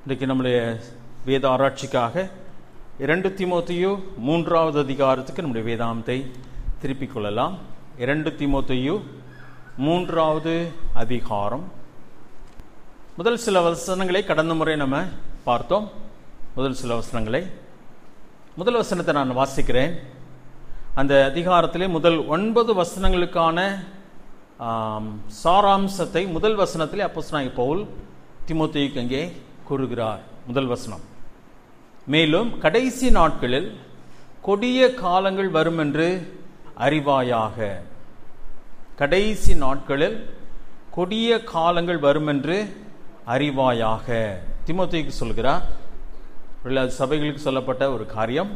இன்றைக்கு நம்முடைய வேத ஆராய்ச்சிக்காக இரண்டு திமோத்தையோ மூன்றாவது அதிகாரத்துக்கு நம்முடைய வேதாந்தத்தை திருப்பிக் கொள்ளலாம் இரண்டு திமோத்தையோ மூன்றாவது அதிகாரம் முதல் சில வசனங்களை கடந்த முறை நம்ம பார்த்தோம் முதல் சில வசனங்களை முதல் வசனத்தை நான் வாசிக்கிறேன் அந்த அதிகாரத்திலே முதல் ஒன்பது வசனங்களுக்கான ஆம், சாராம்சத்தை முதல் வசனத்திலே அப்போஸ்தலனாகிய பவுல் திமோத்தேயுக்கு அங்கே கூறுகிறார் முதல் வசனம் மேலும் கடைசி நாட்களில் கொடிய காலங்கள் வரும் என்று அறிவாயாக கடைசி நாட்களில் கொடிய காலங்கள் வரும் என்று அறிவாயாக திமோத்தேயுக்கு சொல்கிறார் இல்லை, அது சபைகளுக்கு சொல்லப்பட்ட ஒரு காரியம்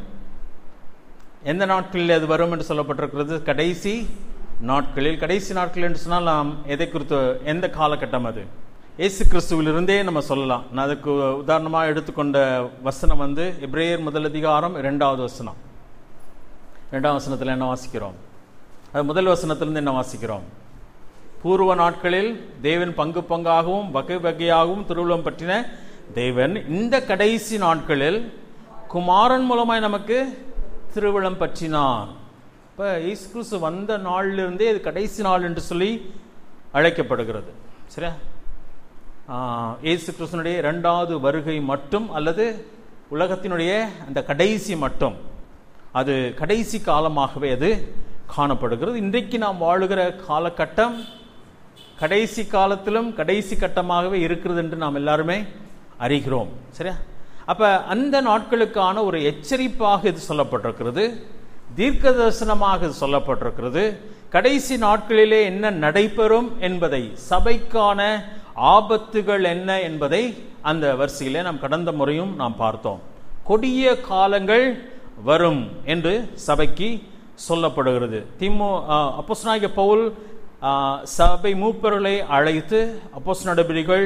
எந்த நாட்களில் அது வரும் என்று சொல்லப்பட்டிருக்கிறது கடைசி நாட்களில் கடைசி நாட்கள் என்று சொன்னால் நாம் எதை குறித்து எந்த காலகட்டம் அது இயேசு கிறிஸ்துவிலிருந்தே நம்ம சொல்லலாம் நான் அதுக்கு உதாரணமாக எடுத்துக்கொண்ட வசனம் வந்து எப்ரேயர் முதல் அதிகாரம் இரண்டாவது வசனம் இரண்டாம் வசனத்தில் என்ன வாசிக்கிறோம் அது முதல் வசனத்திலிருந்து என்ன வாசிக்கிறோம் பூர்வ நாட்களில் தேவன் பங்கு பங்காகவும் வகை வகையாகவும் திருவிழம் பற்றின தேவன் இந்த கடைசி நாட்களில் குமாரன் மூலமாய் நமக்கு திருவிழம் பற்றினார் இப்போ இயேசு கிறிஸ்து வந்த நாளிலிருந்தே இது கடைசி நாள் என்று சொல்லி அழைக்கப்படுகிறது சரியா ஆஹ், இயேசு கிறிஸ்துனுடைய இரண்டாவது வருகை மட்டும் அல்லது உலகத்தினுடைய அந்த கடைசி மட்டும் அது கடைசி காலமாகவே அது காணப்படுகிறது இன்றைக்கு நாம் வாழுகிற காலகட்டம் கடைசி காலத்திலும் கடைசி கட்டமாகவே இருக்கிறது என்று நாம் எல்லாருமே அறிகிறோம் சரியா அப்ப அந்த நாட்களுக்கான ஒரு எச்சரிப்பாக இது சொல்லப்பட்டிருக்கிறது தீர்க்க தரிசனமாக இது சொல்லப்பட்டிருக்கிறது கடைசி நாட்களிலே என்ன நடைபெறும் என்பதை சபைக்கான ஆபத்துகள் என்ன என்பதை அந்த வரிசையிலே நாம் கடந்த முறையும் நாம் பார்த்தோம் கொடிய காலங்கள் வரும் என்று சபைக்கு சொல்லப்படுகிறது திமோ அப்போஸ்தலனாகிய பவுல் ஆ, சபை மூப்பர்களை அழைத்து அப்போஸ் நடவடிக்கைகள்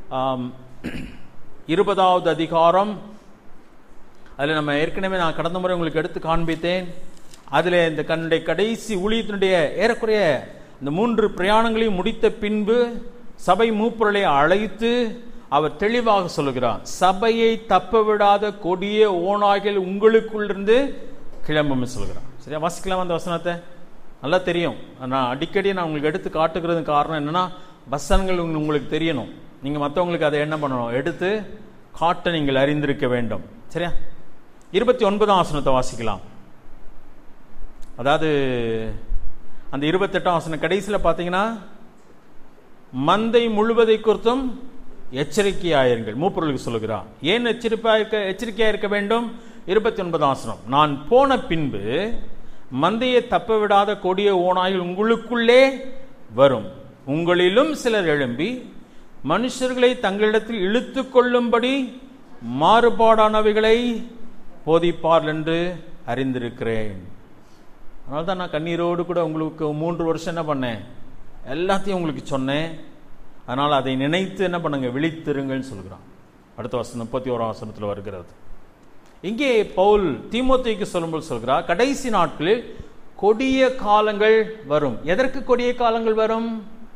இருபதாவது அதிகாரம் அதில் நம்ம ஏற்கனவே நான் கடந்த முறை உங்களுக்கு எடுத்து காண்பித்தேன் அதில் இந்த கண்ணுடைய கடைசி ஊழியத்தினுடைய ஏறக்குறைய இந்த மூன்று பிரயாணங்களையும் முடித்த பின்பு சபை மூப்பொருளை அழைத்து அவர் தெளிவாக சொல்லுகிறார் சபையை தப்ப விடாத கொடிய ஓநாய்கள் உங்களுக்குள்ளிருந்து கிளம்பும் சொல்கிறார் சரியா வாசிக்கலாம் அந்த வசனத்தை நல்லா தெரியும் நான் அடிக்கடி நான் உங்களுக்கு எடுத்து காட்டுகிறது காரணம் என்னன்னா வசனங்கள் உங்க- உங்களுக்கு தெரியணும் நீங்கள் மற்றவங்களுக்கு அதை என்ன பண்ணணும் எடுத்து காட்ட நீங்கள் அறிந்திருக்க வேண்டும் சரியா இருபத்தி ஒன்பதாம் வசனத்தை வாசிக்கலாம் அதாவது அந்த இருபத்தெட்டாம் வசனம் கடைசியில் பார்த்தீங்கன்னா மந்தை முழுவதை குறித்தும் எச்சரிக்கையாயிருங்கள் மூப்பொருளுக்கு சொல்லுகிறார் ஏன் எச்சரிப்பா இருக்க எச்சரிக்கையா இருக்க வேண்டும் இருபத்தி ஒன்பதாம் வசனம் நான் போன பின்பு மந்தையை தப்ப விடாத கொடிய ஓநாய்கள் உங்களுக்குள்ளே வரும் உங்களிலும் சிலர் எழும்பி மனுஷர்களை தங்களிடத்தில் இழுத்து கொள்ளும்படி மாறுபாடானவைகளை போதிப்பார்கள் என்று அறிந்திருக்கிறேன் அதனால தான் நான் கண்ணீரோடு கூட உங்களுக்கு மூன்று வருஷம் என்ன பண்ணேன் எல்லாத்தையும் உங்களுக்கு சொன்னேன் அதனால் அதை நினைத்து என்ன பண்ணுங்க விழித்திருங்கள்னு சொல்கிறான் அடுத்த வருஷம் முப்பத்தி ஓராம் வசனத்தில் வருகிறது இங்கே பவுல் தீமோத்தேயுக்கு சொல்லும்போது சொல்கிறார் கடைசி நாட்களில் கொடிய காலங்கள் வரும் எதற்கு கொடிய காலங்கள் வரும்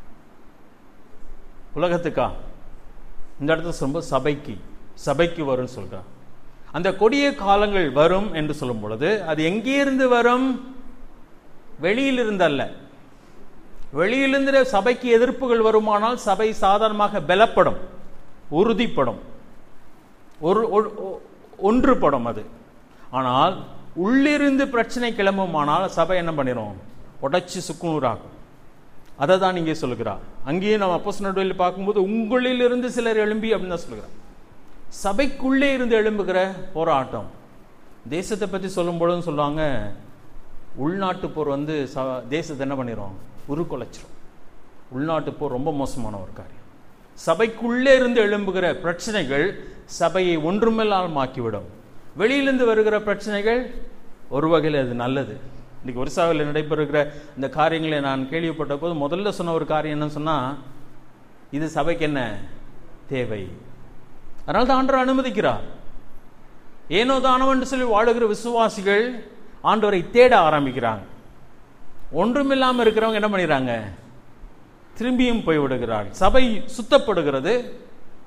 உலகத்துக்கா இந்த இடத்துல சொல்லும்போது சபைக்கு சபைக்கு வரும்னு சொல்கிறார் அந்த கொடிய காலங்கள் வரும் என்று சொல்லும் பொழுது அது எங்கே இருந்து வரும் வெளியிலிருந்து அல்ல வெளியிலிருந்து சபைக்கு எதிர்ப்புகள் வருமானால் சபை சாதாரணமாக பலப்படும் உறுதிப்படும் ஒரு ஒ- ஒ- ஒன்றுபடும் அது ஆனால் உள்ளிருந்து பிரச்சனை கிளம்புமானால் சபை என்ன பண்ணிடும் உடைச்சு சுக்குநூறாகும் அதை தான் இங்கே சொல்லுகிறார் அங்கேயும் நம்ம அப்போஸ் நடுவில் பார்க்கும்போது உங்களிலிருந்து சிலர் எழும்பி அப்படின்னு தான் சொல்லுகிறார் சபைக்குள்ளே இருந்து எழும்புகிற போராட்டம் தேசத்தை பற்றி சொல்லும் பொழுதும் சொல்லுவாங்க உள்நாட்டு போர் வந்து ச- தேசத்தை என்ன பண்ணிடும் உருக்குலைச்சிரும் உள்நாட்டு போர் ரொம்ப மோசமான ஒரு காரியம் சபைக்குள்ளே இருந்து எழும்புகிற பிரச்சனைகள் சபையை ஒன்றுமில்லாமல் ஆக்கிவிடும் வெளியிலிருந்து வருகிற பிரச்சனைகள் ஒரு வகையில் அது நல்லது இன்னைக்கு ஒரிசாவில் நடைபெறுகிற இந்த காரியங்களை நான் கேள்விப்பட்ட போது முதல்ல சொன்ன ஒரு காரியம் என்னன்னு சொன்னா இது சபைக்கு என்ன தேவை அதனால தான் ஆண்டவர் அனுமதிக்கிறார் ஏனோ தானவென்று சொல்லி வாழுகிற விசுவாசிகள் ஆண்டவரை தேட ஆரம்பிக்கிறாங்க ஒன்றுமில்லாமல் இருக்கிறவங்க என்ன பண்ணிடுறாங்க திரும்பியும் போய் விடுகிறார்கள் சபை சுத்தப்படுகிறது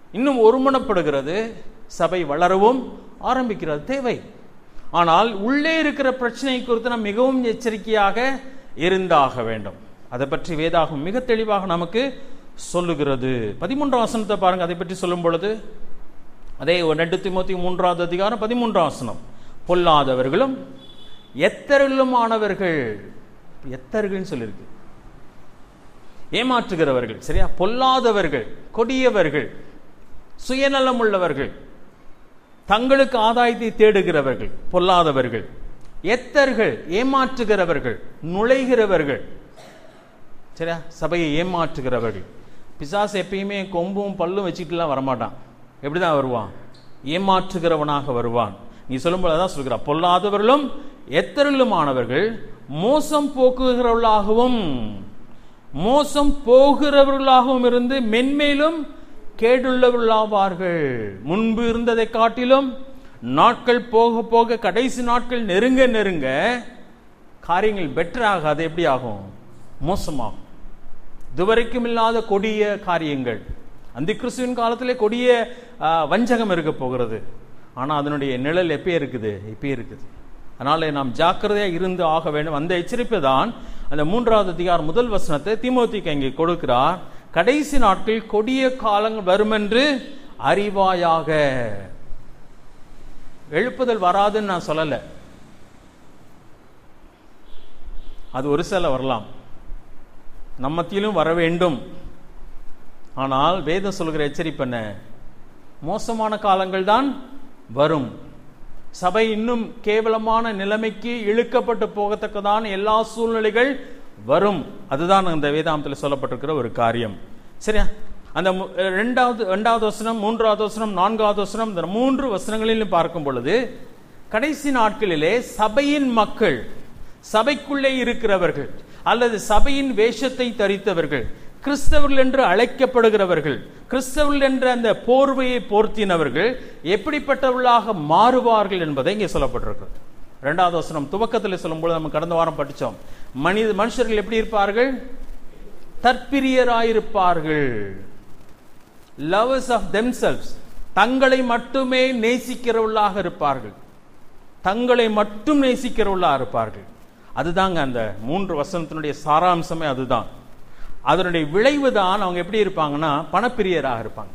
இன்னும் ஒருமனப்படுகிறது சபை வளரவும் ஆரம்பிக்கிறது தேவை ஆனால் உள்ளே இருக்கிற பிரச்சனை குறித்து நாம் மிகவும் எச்சரிக்கையாக இருந்தாக வேண்டும் அதை பற்றி வேதாகம் மிக தெளிவாக நமக்கு சொல்லுகிறது பதிமூன்றாம் வசனத்தை பாருங்க அதை பற்றி சொல்லும் பொழுது அதே ரெண்டு திமுத்தி மூன்றாவது அதிகாரம் பதிமூன்றாம் வசனம் பொல்லாதவர்களும் எத்தர்களுமானவர்கள் எத்தர்கள்னு சொல்லியிருக்கு ஏமாற்றுகிறவர்கள் சரியா பொல்லாதவர்கள் கொடியவர்கள் சுயநலம் உள்ளவர்கள் தங்களுக்கு ஆதாயத்தை தேடுகிறவர்கள் பொல்லாதவர்கள் எத்தர்கள் ஏமாற்றுகிறவர்கள் நுழைகிறவர்கள் சரியா சபையை ஏமாற்றுகிறவர்கள் பிசாசு எப்பயுமே கொம்பும் பல்லும் வச்சுட்டுலாம் வரமாட்டான் எப்படி தான் வருவான் ஏமாற்றுகிறவனாக வருவான் நீ சொல்லும்போது தான் சொல்கிறான் பொல்லாதவர்களும் எத்தருளுமானவர்கள் மோசம் போக்குகிறவர்களாகவும் மோசம் போகிறவர்களாகவும் இருந்து மென்மேலும் கேடுள்ளவர்களாவார்கள் முன்பு இருந்ததை காட்டிலும் நாட்கள் போக போக கடைசி நாட்கள் நெருங்க நெருங்க காரியங்கள் பெட்டர் ஆகாது எப்படி ஆகும் மோசமாகும் இதுவரைக்கும் இல்லாத கொடிய காரியங்கள் அந்த கிறிஸ்துவின் காலத்திலே கொடிய ஆ, வஞ்சகம் இருக்க போகிறது ஆனால் அதனுடைய நிழல் எப்போ இருக்குது இப்போ இருக்குது அதனால நாம் ஜாக்கிரதையாக இருந்து ஆக வேண்டும் அந்த எச்சரிப்பை தான் அந்த மூன்றாவது அதிகாரம் முதல் வசனத்தை தீமோத்திக்கு இங்கே கொடுக்கிறார் கடைசி நாட்கள் கொடிய காலங்கள் வருமென்று அறிவாயாக எழுப்புதல் வராதுன்னு நான் சொல்லலை அது ஒரு சில வரலாம் நம்மத்திலும் வர வேண்டும் ஆனால் வேதம் சொல்கிற எச்சரிப்பு என்ன மோசமான காலங்கள் தான் வரும் சபை இன்னும் கேவலமான நிலைமைக்கு இழுக்கப்பட்டு போகத்தக்கதான எல்லா சூழ்நிலைகள் வரும் அதுதான் அந்த வேதாந்தத்தில் சொல்லப்பட்டிருக்கிற ஒரு காரியம் சரியா அந்த மு- ரெண்டாவது ரெண்டாவது வசனம் மூன்றாவது வசனம் நான்காவது வசனம் இந்த மூன்று வசனங்களிலும் பார்க்கும் பொழுது கடைசி நாட்களிலே சபையின் மக்கள் சபைக்குள்ளே இருக்கிறவர்கள் அல்லது சபையின் வேஷத்தை தரித்தவர்கள் கிறிஸ்தவர்கள் என்று அழைக்கப்படுகிறவர்கள் கிறிஸ்தவர்கள் என்ற அந்த போர்வையை போர்த்தினவர்கள் எப்படிப்பட்டவர்களாக மாறுவார்கள் என்பதை இங்கே சொல்லப்பட்டிருக்கிறது இரண்டாவது வசனம் துவக்கத்தில் சொல்லும்போது நம்ம கடந்த வாரம் படித்தோம் மனித மனுஷர்கள் எப்படி இருப்பார்கள் தற்பிரியராயிருப்பார்கள் லவர்ஸ் ஆஃப் themselves தங்களை மட்டுமே நேசிக்கிறவர்களாக இருப்பார்கள் தங்களை மட்டும் நேசிக்கிறவர்களாக இருப்பார்கள் அதுதாங்க அந்த மூன்று வசனத்தினுடைய சாராம்சமே அதுதான் அதனுடைய விளைவு தான் அவங்க எப்படி இருப்பாங்கன்னா பணப்பிரியராக இருப்பாங்க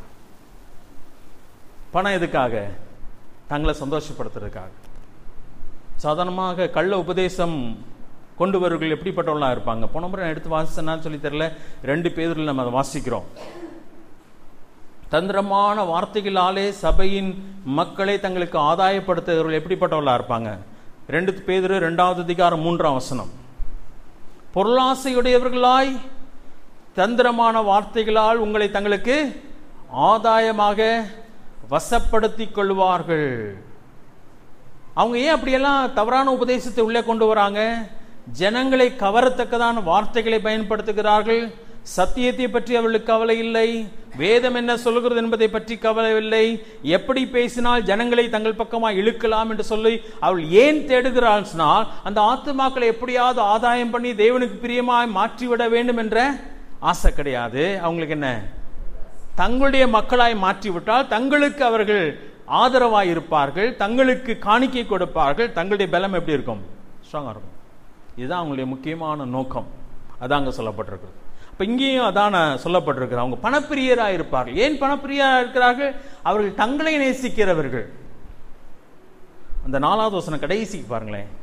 பணம் எதுக்காக தங்களை சந்தோஷப்படுத்துறதுக்காக சாதாரணமாக கள்ள உபதேசம் கொண்டு வருவர்கள் எப்படிப்பட்டவர்களாக இருப்பாங்க போன முறை நான் எடுத்து வாசிச்சேன்னு சொல்லி தெரியல ரெண்டு பேரில் நம்ம அதை வாசிக்கிறோம் தந்திரமான வார்த்தைகளாலே சபையின் மக்களை தங்களுக்கு ஆதாயப்படுத்துகிறவர்கள் எப்படிப்பட்டவர்களாக இருப்பாங்க ரெண்டு பேதுரு ரெண்டாவது அதிகாரம் மூன்றாம் வசனம் பொருளாசையுடையவர்களாய் தந்திரமான வார்த்தைகளால் உங்களை தங்களுக்கு ஆதாயமாக வசப்படுத்திக் கொள்வார்கள் அவங்க ஏன் அப்படியெல்லாம் தவறான உபதேசத்தை உள்ளே கொண்டு வராங்க ஜனங்களை கவரத்தக்கதான வார்த்தைகளை பயன்படுத்துகிறார்கள் சத்தியத்தை பற்றி அவர்களுக்கு கவலை இல்லை வேதம் என்ன சொல்கிறது என்பதை பற்றி கவலை இல்லை எப்படி பேசினால் ஜனங்களை தங்கள் பக்கமாக இழுக்கலாம் என்று சொல்லி அவள் ஏன் தேடுகிறாள் சொன்னால் அந்த ஆத்துமாக்களை எப்படியாவது ஆதாயம் பண்ணி தேவனுக்கு பிரியமாய் மாற்றிவிட வேண்டும் என்ற ஆசை கிடையாது அவங்களுக்கு என்ன தங்களுடைய மக்களாய் மாற்றிவிட்டால் தங்களுக்கு அவர்கள் ஆதரவாய் இருப்பார்கள் தங்களுக்கு காணிக்கை கொடுப்பார்கள் தங்களுடைய பலம் எப்படி இருக்கும் ஸ்ட்ராங்காக இருக்கும் இதுதான் அவங்களுடைய முக்கியமான நோக்கம் அதான் அங்கே சொல்லப்பட்டிருக்கு அப்போ இங்கேயும் அதான சொல்லப்பட்டிருக்கு அவங்க பணப்பிரியராக இருப்பார்கள் ஏன் பணப்பிரியராக இருக்கிறார்கள் அவர்கள் தங்களை நேசிக்கிறவர்கள் அந்த நாலாவது வசனம் கடைசிக்கு பாருங்களேன்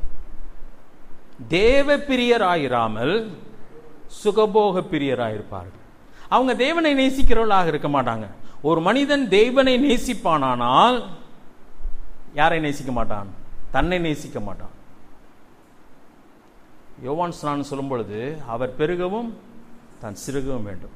தேவ பிரியராயிராமல் சுகபோக பிரியராயிருப்பார்கள் அவங்க தேவனை நேசிக்கிறவர்களாக இருக்க மாட்டாங்க ஒரு மனிதன் தேவனை நேசிப்பானானால் யாரை நேசிக்க மாட்டான் தன்னை நேசிக்க மாட்டான் யோவான் ஸ்நான் சொல்லும் பொழுது அவர் பெருகவும் தான் சிறுகவும் வேண்டும்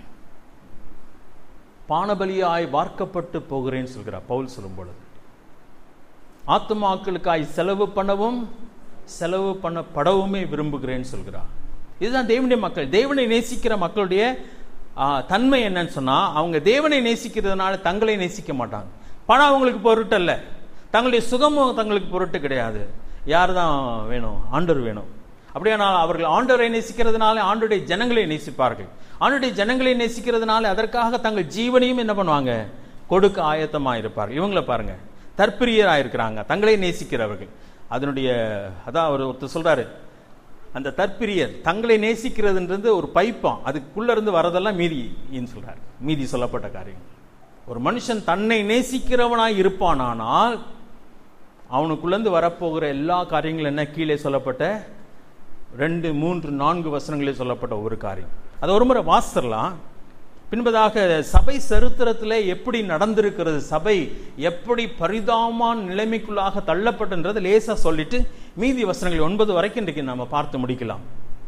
பானபலியாய் வார்க்கப்பட்டு போகிறேன்னு சொல்கிறார் பவுல் சொல்லும் பொழுது ஆத்துமாக்களுக்காய் செலவு பண்ணவும் செலவு பண்ணப்படவுமே விரும்புகிறேன்னு சொல்கிறார் இதுதான் தேவனுடைய மக்கள் தேவனை நேசிக்கிற மக்களுடைய ஆ, தன்மை என்னன்னு சொன்னா அவங்க தேவனை நேசிக்கிறதுனால தங்களை நேசிக்க மாட்டாங்க பணம் அவங்களுக்கு பொருட்டு அல்ல தங்களுடைய சுகமும் தங்களுக்கு பொருட்டு கிடையாது யார் தான் வேணும் ஆண்டவர் வேணும் அப்படியானால் அவர்கள் ஆண்டவரை நேசிக்கிறதுனால ஆண்டுடைய ஜனங்களை நேசிப்பார்கள் ஆண்டுடைய ஜனங்களை நேசிக்கிறதுனால அதற்காக தங்கள் ஜீவனையும் என்ன பண்ணுவாங்க கொடுக்க ஆயத்தமாக இருப்பார்கள் இவங்கள பாருங்க தற்பிரியராக இருக்கிறாங்க தங்களை நேசிக்கிறவர்கள் அதனுடைய அதான் அவர் ஒருத்தர் சொல்றாரு அந்த தற்பிரியர் தங்களை நேசிக்கிறதுன்றது ஒரு பைப்பாம் அதுக்குள்ள இருந்து வரதெல்லாம் மீதின்னு சொல்றாரு மீதி சொல்லப்பட்ட காரியம் ஒரு மனுஷன் தன்னை நேசிக்கிறவனாய் இருப்பானானால் அவனுக்குள்ளேருந்து வரப்போகிற எல்லா காரியங்களும் என்ன கீழே சொல்லப்பட்ட ரெண்டு மூன்று நான்கு வசனங்களில் சொல்லப்பட்ட ஒரு காரியம் அதை ஒரு முறை வாசிடலாம் பின்பதாக சபை சரித்திரத்தில் எப்படி நடந்திருக்கிறது சபை எப்படி பரிதாபமான நிலைமைக்குள்ளாக தள்ளப்பட்டன்றது லேசா சொல்லிட்டு மீதி வசனங்கள் ஒன்பது வரைக்கும் இன்றைக்கு நம்ம பார்த்து முடிக்கலாம்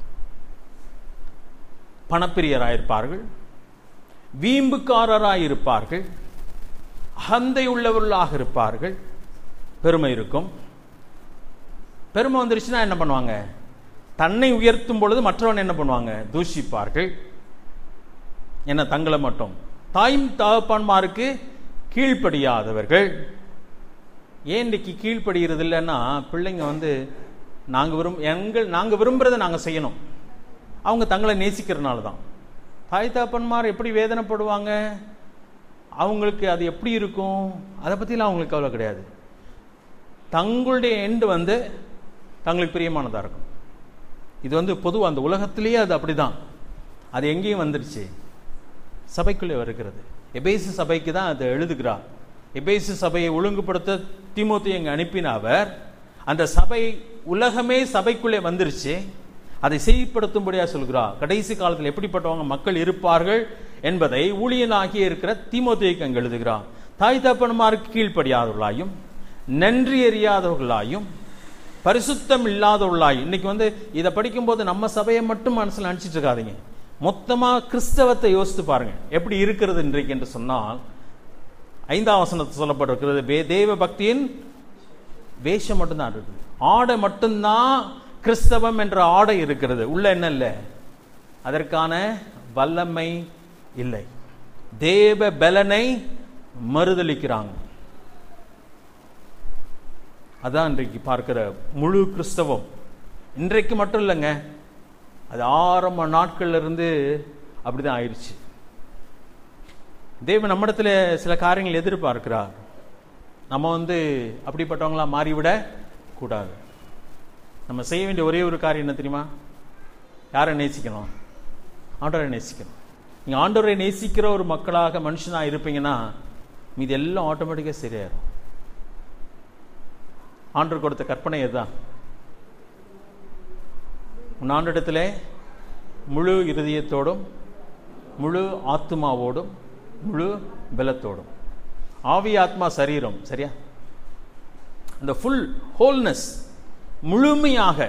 பணப்பிரியராயிருப்பார்கள் வீம்புக்காரராயிருப்பார்கள் அகந்தை உள்ளவர்களாக இருப்பார்கள் பெருமை இருக்கும் பெருமை வந்துருச்சுன்னா என்ன பண்ணுவாங்க தன்னை உயர்த்தும் பொழுது மற்றவன் என்ன பண்ணுவாங்க தூஷிப்பார்கள் என்ன தங்களை மட்டும் தாயும் தகப்பான்மாருக்கு கீழ்ப்படியாதவர்கள் ஏன் இன்றைக்கு கீழ்ப்படுகிறது இல்லைன்னா பிள்ளைங்க வந்து நாங்கள் விரும் எங்கள் நாங்கள் விரும்புகிறத நாங்கள் செய்யணும் அவங்க தங்களை நேசிக்கிறனால தான் தாய் தகப்பன்மார் எப்படி வேதனைப்படுவாங்க அவங்களுக்கு அது எப்படி இருக்கும் அதை பற்றிலாம் அவங்களுக்கு கவலை கிடையாது தங்களுடைய எண்டு வந்து தங்களுக்கு பிரியமானதாக இருக்கும் இது வந்து பொதுவாக அந்த உலகத்திலேயே அது அப்படிதான் அது எங்கேயும் வந்துடுச்சு சபைக்குள்ளே வருகிறது எபேசு சபைக்கு தான் அதை எழுதுகிறார் எபேசு சபையை ஒழுங்குபடுத்த திமுத்தி எங்க அனுப்பின அவர் அந்த சபை உலகமே சபைக்குள்ளே வந்துருச்சு அதை செய்யப்படுத்தும்படியா சொல்கிறார் கடைசி காலத்தில் எப்படிப்பட்டவங்க மக்கள் இருப்பார்கள் என்பதை ஊழியனாகி இருக்கிற தீமோத்தேக்கு அங்கு எழுதுகிறார் தாய் தப்பன்மாருக்கு கீழ்ப்படியாதவர்களாயும் நன்றி எறியாதவர்களாயும் பரிசுத்தம் இல்லாதவர்களாயும் இன்னைக்கு வந்து இதை படிக்கும்போது நம்ம சபையை மட்டும் மனசில் நினச்சிட்டு இருக்காதீங்க மொத்தமாக கிறிஸ்தவத்தை யோசித்து பாருங்க எப்படி இருக்கிறது இன்றைக்கு என்று சொன்னால் ஐந்தாம் வசனத்தை சொல்லப்பட்டிருக்கிறது வே- தேவ பக்தியின் வேஷம் மட்டும்தான் இருக்குது ஆடை மட்டும்தான் கிறிஸ்தவம் என்ற ஆடை இருக்கிறது உள்ள என்ன இல்லை அதற்கான வல்லமை இல்லை தேவ பலனை மறுதளிக்கிறாங்க அதான் இன்றைக்கு பார்க்கிற முழு கிறிஸ்தவம் இன்றைக்கு மட்டும் இல்லைங்க அது ஆரம்ப நாட்கள்ல இருந்து அப்படிதான் ஆயிடுச்சு தேவன் நம்மிடத்துல சில காரியங்கள் எதிர்பார்க்கிறார் நம்ம வந்து அப்படிப்பட்டவங்களா மாறிவிட கூடாது நம்ம செய்ய வேண்டிய ஒரே ஒரு காரியம் என்ன தெரியுமா யாரை நேசிக்கணும் ஆண்டவரை நேசிக்கணும் நீங்கள் ஆண்டவரை நேசிக்கிற ஒரு மக்களாக மனுஷனாக இருப்பீங்கன்னா மீது எல்லாம் ஆட்டோமேட்டிக்காக சரியாயிரும் ஆண்டவர் கொடுத்த கற்பனை இதுதான் உன் ஆண்டிடத்திலே முழு இருதயத்தோடும் முழு ஆத்மாவோடும் முழு பலத்தோடும் ஆவி ஆத்மா சரீரம் சரியா அந்த ஃபுல் ஹோல்னஸ் முழுமையாக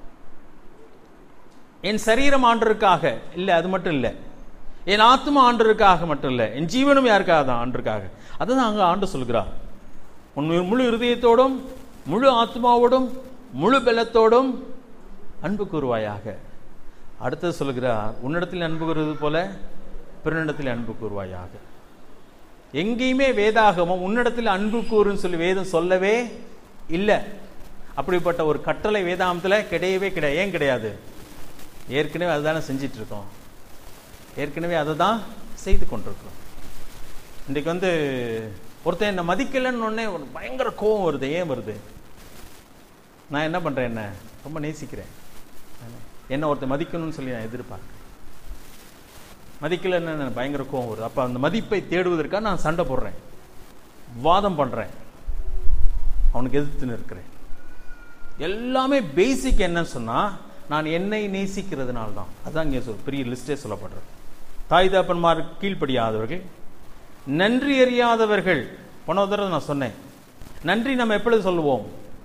என் சரீரம் ஆண்டருக்காக இல்லை அது மட்டும் இல்லை என் ஆத்மா ஆண்டருக்காக மட்டும் இல்லை என் ஜீவனும் யாருக்காக தான் ஆண்டருக்காக அதுதான் அங்கே ஆண்டு சொல்கிறார் உன் முழு இருதயத்தோடும் முழு ஆத்மாவோடும் முழு பலத்தோடும் அன்பு கூறுவாயாக அடுத்தது சொல்கிறார் உன்னிடத்தில் அன்பு கூறுவது போல பிறனிடத்தில் அன்பு கூறுவாயாக எங்கேயுமே வேதாகமம் உன்னிடத்தில் அன்பு கூறுன்னு சொல்லி வேதம் சொல்லவே இல்லை அப்படிப்பட்ட ஒரு கட்டளை வேதாகமத்தில் கிடையவே கிடையாது ஏன் கிடையாது ஏற்கனவே அதுதானே செஞ்சிட்டு இருக்கோம் ஏற்கனவே அதை தான் செய்து கொண்டிருக்கிறோம் இன்றைக்கு வந்து ஒருத்தன் என்னை மதிக்கலைன்னு உடனே ஒரு பயங்கர கோவம் வருது ஏன் வருது நான் என்ன பண்ணுறேன் என்ன ரொம்ப நேசிக்கிறேன் என்ன ஒருத்தன் மதிக்கணும்னு சொல்லி நான் எதிர்பார்க்கிறேன் மதிக்கலைன்னு எனக்கு பயங்கர கோவம் வருது அப்போ அந்த மதிப்பை தேடுவதற்காக நான் சண்டை போடுறேன் வாதம் பண்ணுறேன் அவனுக்கு எதிர்த்து நிற்கிறேன் எல்லாமே பேசிக் என்னன்னு சொன்னால் நான் என்னை நேசிக்கிறதுனால தான் அதான் இங்கே சொல் பெரிய லிஸ்டே சொல்லப்படுறது தாய் தாப்பன்மார் கீழ்ப்படியாதவர்கள் நன்றி அறியாதவர்கள் போன தடவை நான் சொன்னேன் நன்றி நம்ம எப்பொழுது சொல்லுவோம்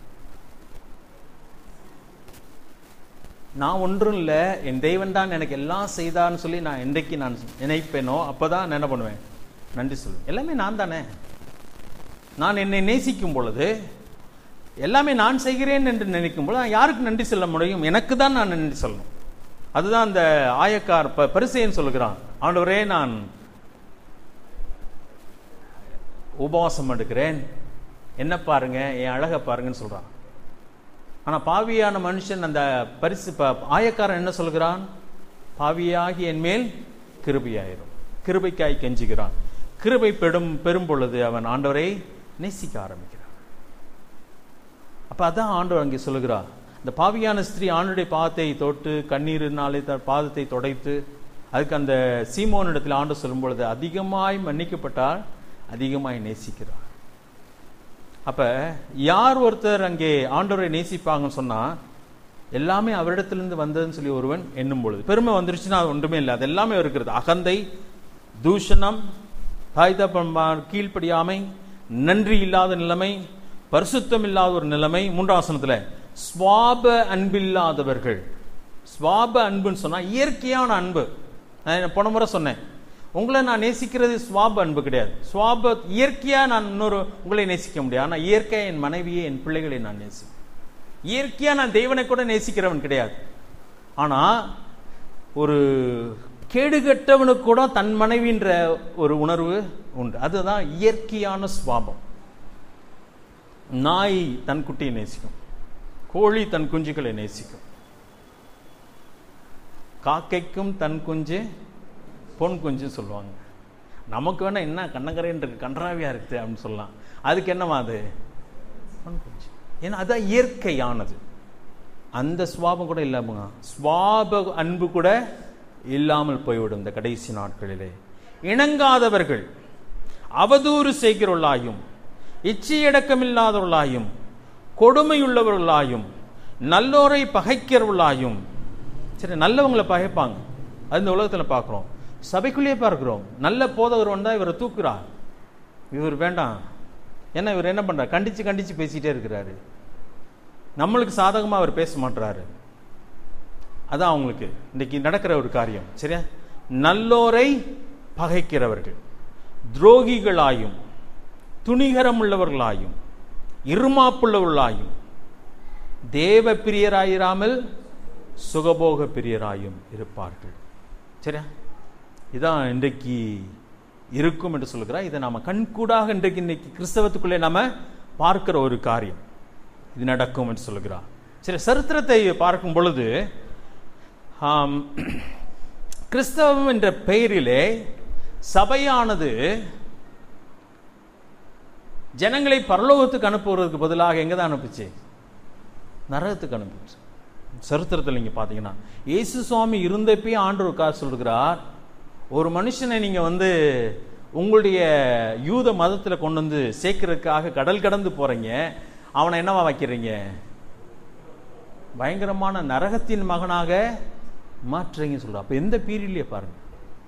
நான் ஒன்றும் இல்லை என் தெய்வன் தான் எனக்கு எல்லாம் செய்தான்னு சொல்லி நான் என்றைக்கு நான் நினைப்பேனோ அப்பதான் நான் என்ன பண்ணுவேன் நன்றி சொல்லுவேன் எல்லாமே நான் தானே நான் என்னை நேசிக்கும் பொழுது எல்லாமே நான் செய்கிறேன் என்று நினைக்கும் பொழுது நான் யாருக்கு நன்றி சொல்ல முடியும் எனக்கு தான் நான் நன்றி சொல்லணும் அதுதான் அந்த ஆயக்கார் ப பரிசையன் சொல்லுகிறான் ஆண்டவரே நான் உபவாசம் எடுக்கிறேன் என்ன பாருங்க என் அழகை பாருங்கன்னு சொல்றான் ஆனா பாவியான மனுஷன் அந்த பரிசு ப- ஆயக்காரன் என்ன சொல்கிறான் பாவியாகி என் மேல் கிருபையாயிரும் கிருபைக்காய் கெஞ்சுகிறான் கிருபை பெடும் பெறும் பொழுது அவன் ஆண்டவரை நேசிக்க ஆரம்பிக்கிறான் அப்ப அதான் ஆண்டவர் அங்கே சொல்லுகிறார் இந்த பாவியான ஸ்திரீ ஆண்டுடைய பாதத்தை தொட்டு கண்ணீரினாலே த பாதத்தை தொடைத்து அதுக்கு அந்த சீமோனிடத்தில் ஆண்டு சொல்லும் பொழுது அதிகமாய் மன்னிக்கப்பட்டால் அதிகமாய் நேசிக்கிறார் அப்ப யார் ஒருத்தர் அங்கே ஆண்டவரை நேசிப்பாங்கன்னு சொன்னா எல்லாமே அவரிடத்திலிருந்து வந்ததுன்னு சொல்லி ஒருவன் எண்ணும் பொழுது பெருமை வந்துருச்சுன்னா அது ஒன்றுமே இல்லை அது எல்லாமே இருக்கிறது அகந்தை தூஷணம் தாய் தப்பன்மார் கீழ்ப்படியாமை நன்றி இல்லாத நிலைமை பரிசுத்தம் இல்லாத ஒரு நிலைமை மூன்றாசனத்துல சுவாப அன்பில்லாதவர்கள் சுவாப அன்புன்னு சொன்னா இயற்கையான அன்பு நான் போன முறை சொன்னேன் உங்களை நான் நேசிக்கிறது சுவாப அன்பு கிடையாது சுவாப இயற்கையா நான் இன்னொரு உங்களை நேசிக்க முடியாது ஆனா இயற்கையா என் மனைவியை என் பிள்ளைகளை நான் நேசிப்பேன் இயற்கையா நான் தெய்வனை கூட நேசிக்கிறவன் கிடையாது ஆனா ஒரு கேடுகட்டவனுக்கு கூட தன் மனைவின்ற ஒரு உணர்வு உண்டு அதுதான் இயற்கையான சுவாபம் நாய் தன் குட்டியை நேசிக்கும் கோழி தன் குஞ்சுகளை நேசிக்கும் காக்கைக்கும் தன் குஞ்சு பொன் குஞ்சு சொல்லுவாங்க நமக்கு வேணா என்ன கண்ணங்கரைன்னு இருக்கு கன்றாவியா இருக்குது அப்படின்னு சொல்லலாம் அதுக்கு என்னவா அது பொன் குஞ்சு ஏன்னா அதான் இயற்கையானது அந்த சுவாபம் கூட இல்லாமங்க சுவாப அன்பு கூட இல்லாமல் போய்விடும் இந்த கடைசி நாட்களிலே இணங்காதவர்கள் அவதூறு செய்கிறவர்களாயும் இச்சையடக்கமில்லாதவர்களாயும் கொடுமையுள்ளவர்களாயும் நல்லோரை பகைக்கிறவர்களாயும் சரி நல்லவங்களை பகைப்பாங்க அது இந்த உலகத்தில் பார்க்குறோம் சபைக்குள்ளேயே பார்க்கிறோம் நல்ல போதவர் வந்தால் இவரை தூக்குறார் இவர் வேண்டாம் ஏன்னா இவர் என்ன பண்றார் கண்டிச்சு கண்டிச்சு பேசிட்டே இருக்கிறாரு நம்மளுக்கு சாதகமாக அவர் பேச மாட்டாரு அதான் அவங்களுக்கு இன்னைக்கு நடக்கிற ஒரு காரியம் சரியா நல்லோரை பகைக்கிறவர்கள் துரோகிகளாயும் துணிகரம் உள்ளவர்களாயும் இருமாப்புள்ளவர்களாயும் தேவ பிரியராயிராமல் சுகபோக பிரியராயும் இருப்பார்கள் சரியா இதான் இன்றைக்கு இருக்கும் என்று சொல்கிறார் இதை நாம கண்கூடாக இன்றைக்கு இன்னைக்கு கிறிஸ்தவத்துக்குள்ளே நாம பார்க்கிற ஒரு காரியம் இது நடக்கும் என்று சொல்கிறார் சரி சரித்திரத்தை பார்க்கும் பொழுது ஆம், கிறிஸ்தவம் என்ற பெயரிலே சபையானது ஜனங்களை பரலோகத்துக்கு அனுப்புவதற்கு பதிலாக எங்க தான் அனுப்புச்சு நரகத்துக்கு அனுப்புச்சு சரித்திரத்தில் நீங்க பாத்தீங்கன்னா இயேசு சுவாமி இருந்தப்பயே ஆண்டவர் காசு சொல்கிறார் ஒரு மனுஷனை நீங்க வந்து உங்களுடைய யூத மதத்துல கொண்டு வந்து சேர்க்கறதுக்காக கடல் கடந்து போறீங்க அவனை என்னவா வைக்கிறீங்க பயங்கரமான நரகத்தின் மகனாக மாற்றுறீங்கன்னு சொல்ற அப்ப எந்த பீரியட்லயே பாருங்க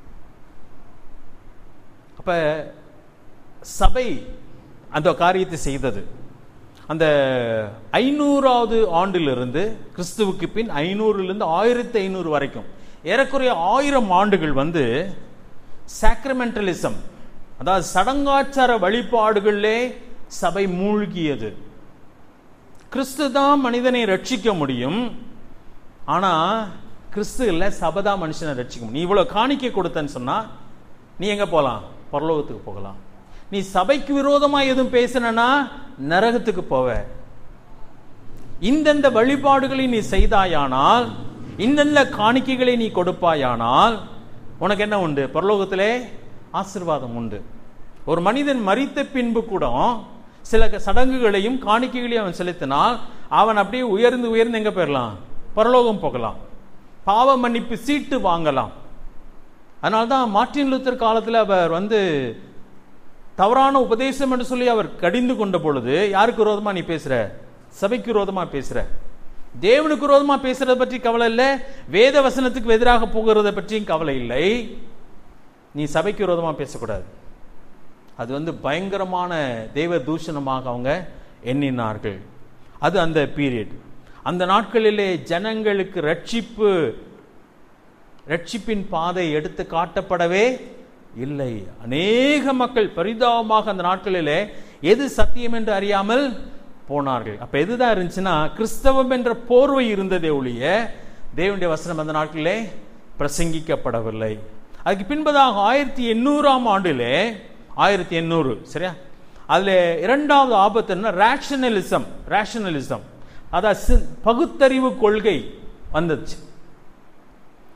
அப்ப சபை அந்த காரியத்தை செய்தது அந்த ஐநூறாவது ஆண்டிலிருந்து கிறிஸ்துவுக்கு பின் ஐநூறுலேருந்து ஆயிரத்தி ஐநூறு வரைக்கும் ஏறக்குறைய ஆயிரம் ஆண்டுகள் வந்து சாக்ரமெண்டலிசம் அதாவது சடங்காச்சார வழிபாடுகளிலே சபை மூழ்கியது கிறிஸ்து தான் மனிதனை ரட்சிக்க முடியும் ஆனா கிறிஸ்து இல்ல சபை தான் மனுஷனை ரட்சிக்க முடியும் நீ இவ்வளவு காணிக்கை கொடுத்தன்னு சொன்னா நீ எங்க போலாம் பரலோகத்துக்கு போகலாம் நீ சபைக்கு விரோதமா எதுவும் பேசினா நரகத்துக்கு போவ இந்தந்த வழிபாடுகளை நீ செய்தாயானால் இந்தந்த காணிக்கைகளை நீ கொடுப்பாயானால் உனக்கு என்ன உண்டு பரலோகத்திலே ஆசீர்வாதம் உண்டு ஒரு மனிதன் மரித்த பின்பு கூட சில சடங்குகளையும் காணிக்கைகளையும் அவன் செலுத்தினால் அவன் அப்படியே உயர்ந்து உயர்ந்து எங்க போயிடலாம் பரலோகம் போகலாம் பாவ மன்னிப்பு சீட்டு வாங்கலாம் அதனால்தான் மார்ட்டின் லூத்தர் காலத்தில் அவர் வந்து தவறான உபதேசம் என்று சொல்லி அவர் கடிந்து கொண்ட பொழுது யாருக்கு விரோதமா நீ பேசுற சபைக்கு விரோதமா பேசுற தேவனுக்கு விரோதமா பேசுறத பற்றி கவலை இல்லை வேத வசனத்துக்கு எதிராக போகிறத பற்றியும் கவலை இல்லை நீ சபைக்கு விரோதமா பேசக்கூடாது அது வந்து பயங்கரமான தெய்வ தூஷணமாக அவங்க எண்ணினார்கள் அது அந்த பீரியட் அந்த நாட்களிலே ஜனங்களுக்கு ரட்சிப்பு ரட்சிப்பின் பாதை எடுத்து காட்டப்படவே இல்லை அநேக மக்கள் பரிதாபமாக அந்த நாட்களிலே எது சத்தியம் என்று அறியாமல் போனார்கள் அப்ப எதுதான் இருந்துச்சுன்னா கிறிஸ்தவம் என்ற போர்வை இருந்ததே ஒழிய தேவனுடைய வசனம் அந்த நாட்களிலே பிரசங்கிக்கப்படவில்லை அதுக்கு பின்பதாக ஆயிரத்தி எண்ணூறாம் ஆண்டிலே ஆயிரத்தி எண்ணூறு சரியா அதுல இரண்டாவது ஆபத்து என்ன ரேஷனலிசம் ரேஷனலிசம் அதாவது சி- பகுத்தறிவு கொள்கை வந்துச்சு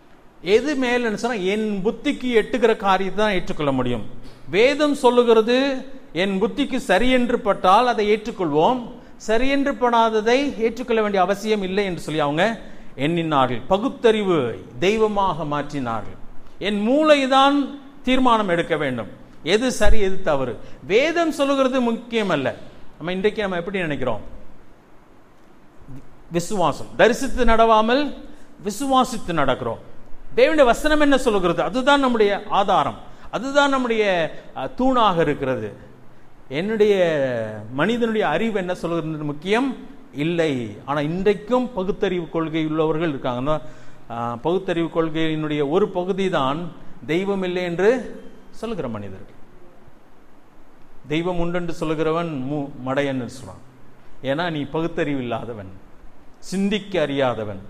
எது மேலன்னு சொன்னா என் புத்திக்கு எட்டுகிற காரியத்தை தான் ஏற்றுக்கொள்ள முடியும் வேதம் சொல்லுகிறது என் புத்திக்கு சரி என்று பட்டால் அதை ஏற்றுக்கொள்வோம் சரி என்று படாததை ஏற்றுக்கொள்ள வேண்டிய அவசியம் இல்லை என்று சொல்லி அவங்க எண்ணினார்கள் பகுத்தறிவு தெய்வமாக மாற்றினார்கள் என் மூளை தான் தீர்மானம் எடுக்க வேண்டும் எது சரி எது தவறு வேதம் சொல்லுகிறது முக்கியம் அல்ல நம்ம இன்றைக்கு நம்ம எப்படி நினைக்கிறோம் விசுவாசம் தரிசித்து நடவாமல் விசுவாசித்து நடக்கிறோம் தேவனுடைய வசனம் என்ன சொல்லுகிறது அதுதான் நம்முடைய ஆதாரம் அதுதான் நம்முடைய அஹ், தூணாக இருக்கிறது என்னுடைய மனிதனுடைய அறிவு என்ன சொல்கிறது முக்கியம் இல்லை ஆனால் இன்றைக்கும் பகுத்தறிவு கொள்கை உள்ளவர்கள் இருக்காங்க அந்த, அஹ், பகுத்தறிவு கொள்கையினுடைய ஒரு பகுதி தான் தெய்வம் இல்லை என்று சொல்லுகிற மனிதர்கள் தெய்வம் உண்டென்று சொல்லுகிறவன் மூ மடையன் என்று சொல்றான் ஏன்னா நீ பகுத்தறிவு இல்லாதவன் சிந்திக்க அறியாதவன்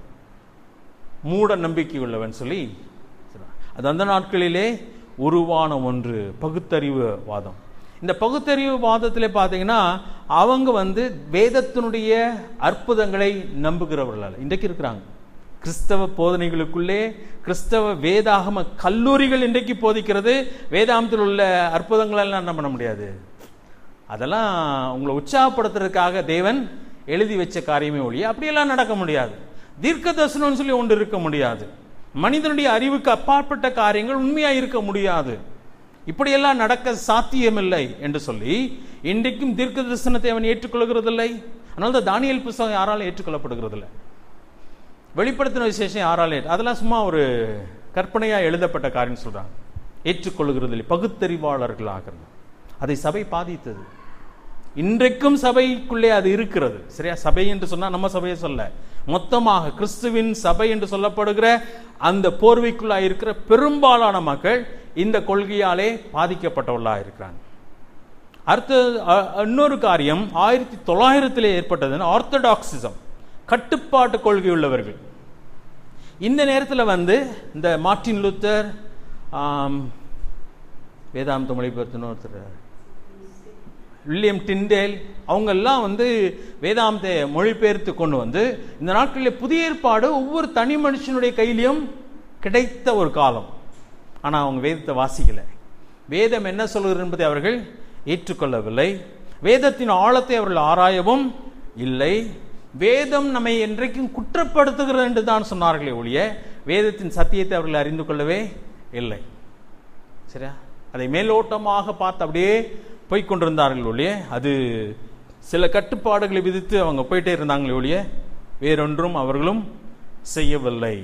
மூட நம்பிக்கை உள்ளவன் சொல்லி சொல்றான். அது அந்த நாட்களிலே உருவான ஒன்று பகுத்தறிவு வாதம் இந்த பகுத்தறிவு வாதத்திலே பார்த்தீங்கன்னா அவங்க வந்து வேதத்தினுடைய அற்புதங்களை நம்புகிறவர்கள் அல்ல. இன்றைக்கு இருக்கிறாங்க கிறிஸ்தவ போதனைகளுக்குள்ளே கிறிஸ்தவ வேதாகம கல்லூரிகள் இன்றைக்கு போதிக்கிறது வேதாந்தத்தில் உள்ள அற்புதங்கள் எல்லாம் என்ன பண்ண முடியாது அதெல்லாம் உங்களை உற்சாகப்படுத்துறதுக்காக தேவன் எழுதி வச்ச காரியமே ஒழிய அப்படியெல்லாம் நடக்க முடியாது தீர்க்க தரிசனம்னு சொல்லி ஒன்று இருக்க முடியாது மனிதனுடைய அறிவுக்கு அப்பாற்பட்ட காரியங்கள் உண்மையா இருக்க முடியாது இப்படியெல்லாம் நடக்க சாத்தியமில்லை என்று சொல்லி இன்றைக்கும் தீர்க்க தரிசனத்தை அவன் ஏற்றுக்கொள்கிறதில்லை அதனால தான் தானியல் புஸ்தகம் யாராலும் ஏற்றுக்கொள்ளப்படுகிறதில்லை வெளிப்படுத்தின விசேஷம் யாராலும் ஏற்று- அதெல்லாம் சும்மா ஒரு கற்பனையா எழுதப்பட்ட காரியம் சொல்றாங்க ஏற்றுக்கொள்கிறதில்லை பகுத்தறிவாளர்களாக அதை சபை பாதித்தது இன்றைக்கும் சபைக்குள்ளே அது இருக்கிறது சரியா சபை என்று சொன்னா நம்ம சபையை சொல்ல மொத்தமாக கிறிஸ்துவின் சபை என்று சொல்லப்படுகிற அந்த போர்வைக்குள்ளாக இருக்கிற பெரும்பாலான மக்கள் இந்த கொள்கையாலே பாதிக்கப்பட்டவர்களாக இருக்கிறாங்க அடுத்து அ- இன்னொரு காரியம் ஆயிரத்தி தொள்ளாயிரத்திலே ஏற்பட்டது ஆர்த்தடாக்சிசம் கட்டுப்பாட்டு கொள்கை உள்ளவர்கள் இந்த நேரத்தில் வந்து இந்த மார்ட்டின் லூத்தர் ஆம், வேதாந்த மொழிபெயர்த்துன்னு ஒருத்தர் வில்லியம் டிண்டேல் அவங்கெல்லாம் வந்து வேதாந்த மொழிபெயர்த்து கொண்டு வந்து இந்த நாட்களில் புதிய ஏற்பாடு ஒவ்வொரு தனி மனுஷனுடைய கையிலையும் கிடைத்த ஒரு காலம் ஆனால் அவங்க வேதத்தை வாசிக்கல வேதம் என்ன சொல்கிறது என்பதை அவர்கள் ஏற்றுக்கொள்ளவில்லை வேதத்தின் ஆழத்தை அவர்கள் ஆராயவும் இல்லை வேதம் நம்மை என்றைக்கும் குற்றப்படுத்துகிறது என்று தான் சொன்னார்களே ஒழிய வேதத்தின் சத்தியத்தை அவர்கள் அறிந்து கொள்ளவே இல்லை சரியா அதை மேலோட்டமாக பார்த்து அப்படியே போய் கொண்டிருந்தார்கள் ஒழிய அது சில கட்டுப்பாடுகளை விதித்து அவங்க போயிட்டே இருந்தாங்களே ஒழிய வேறொன்றும் அவர்களும் செய்யவில்லை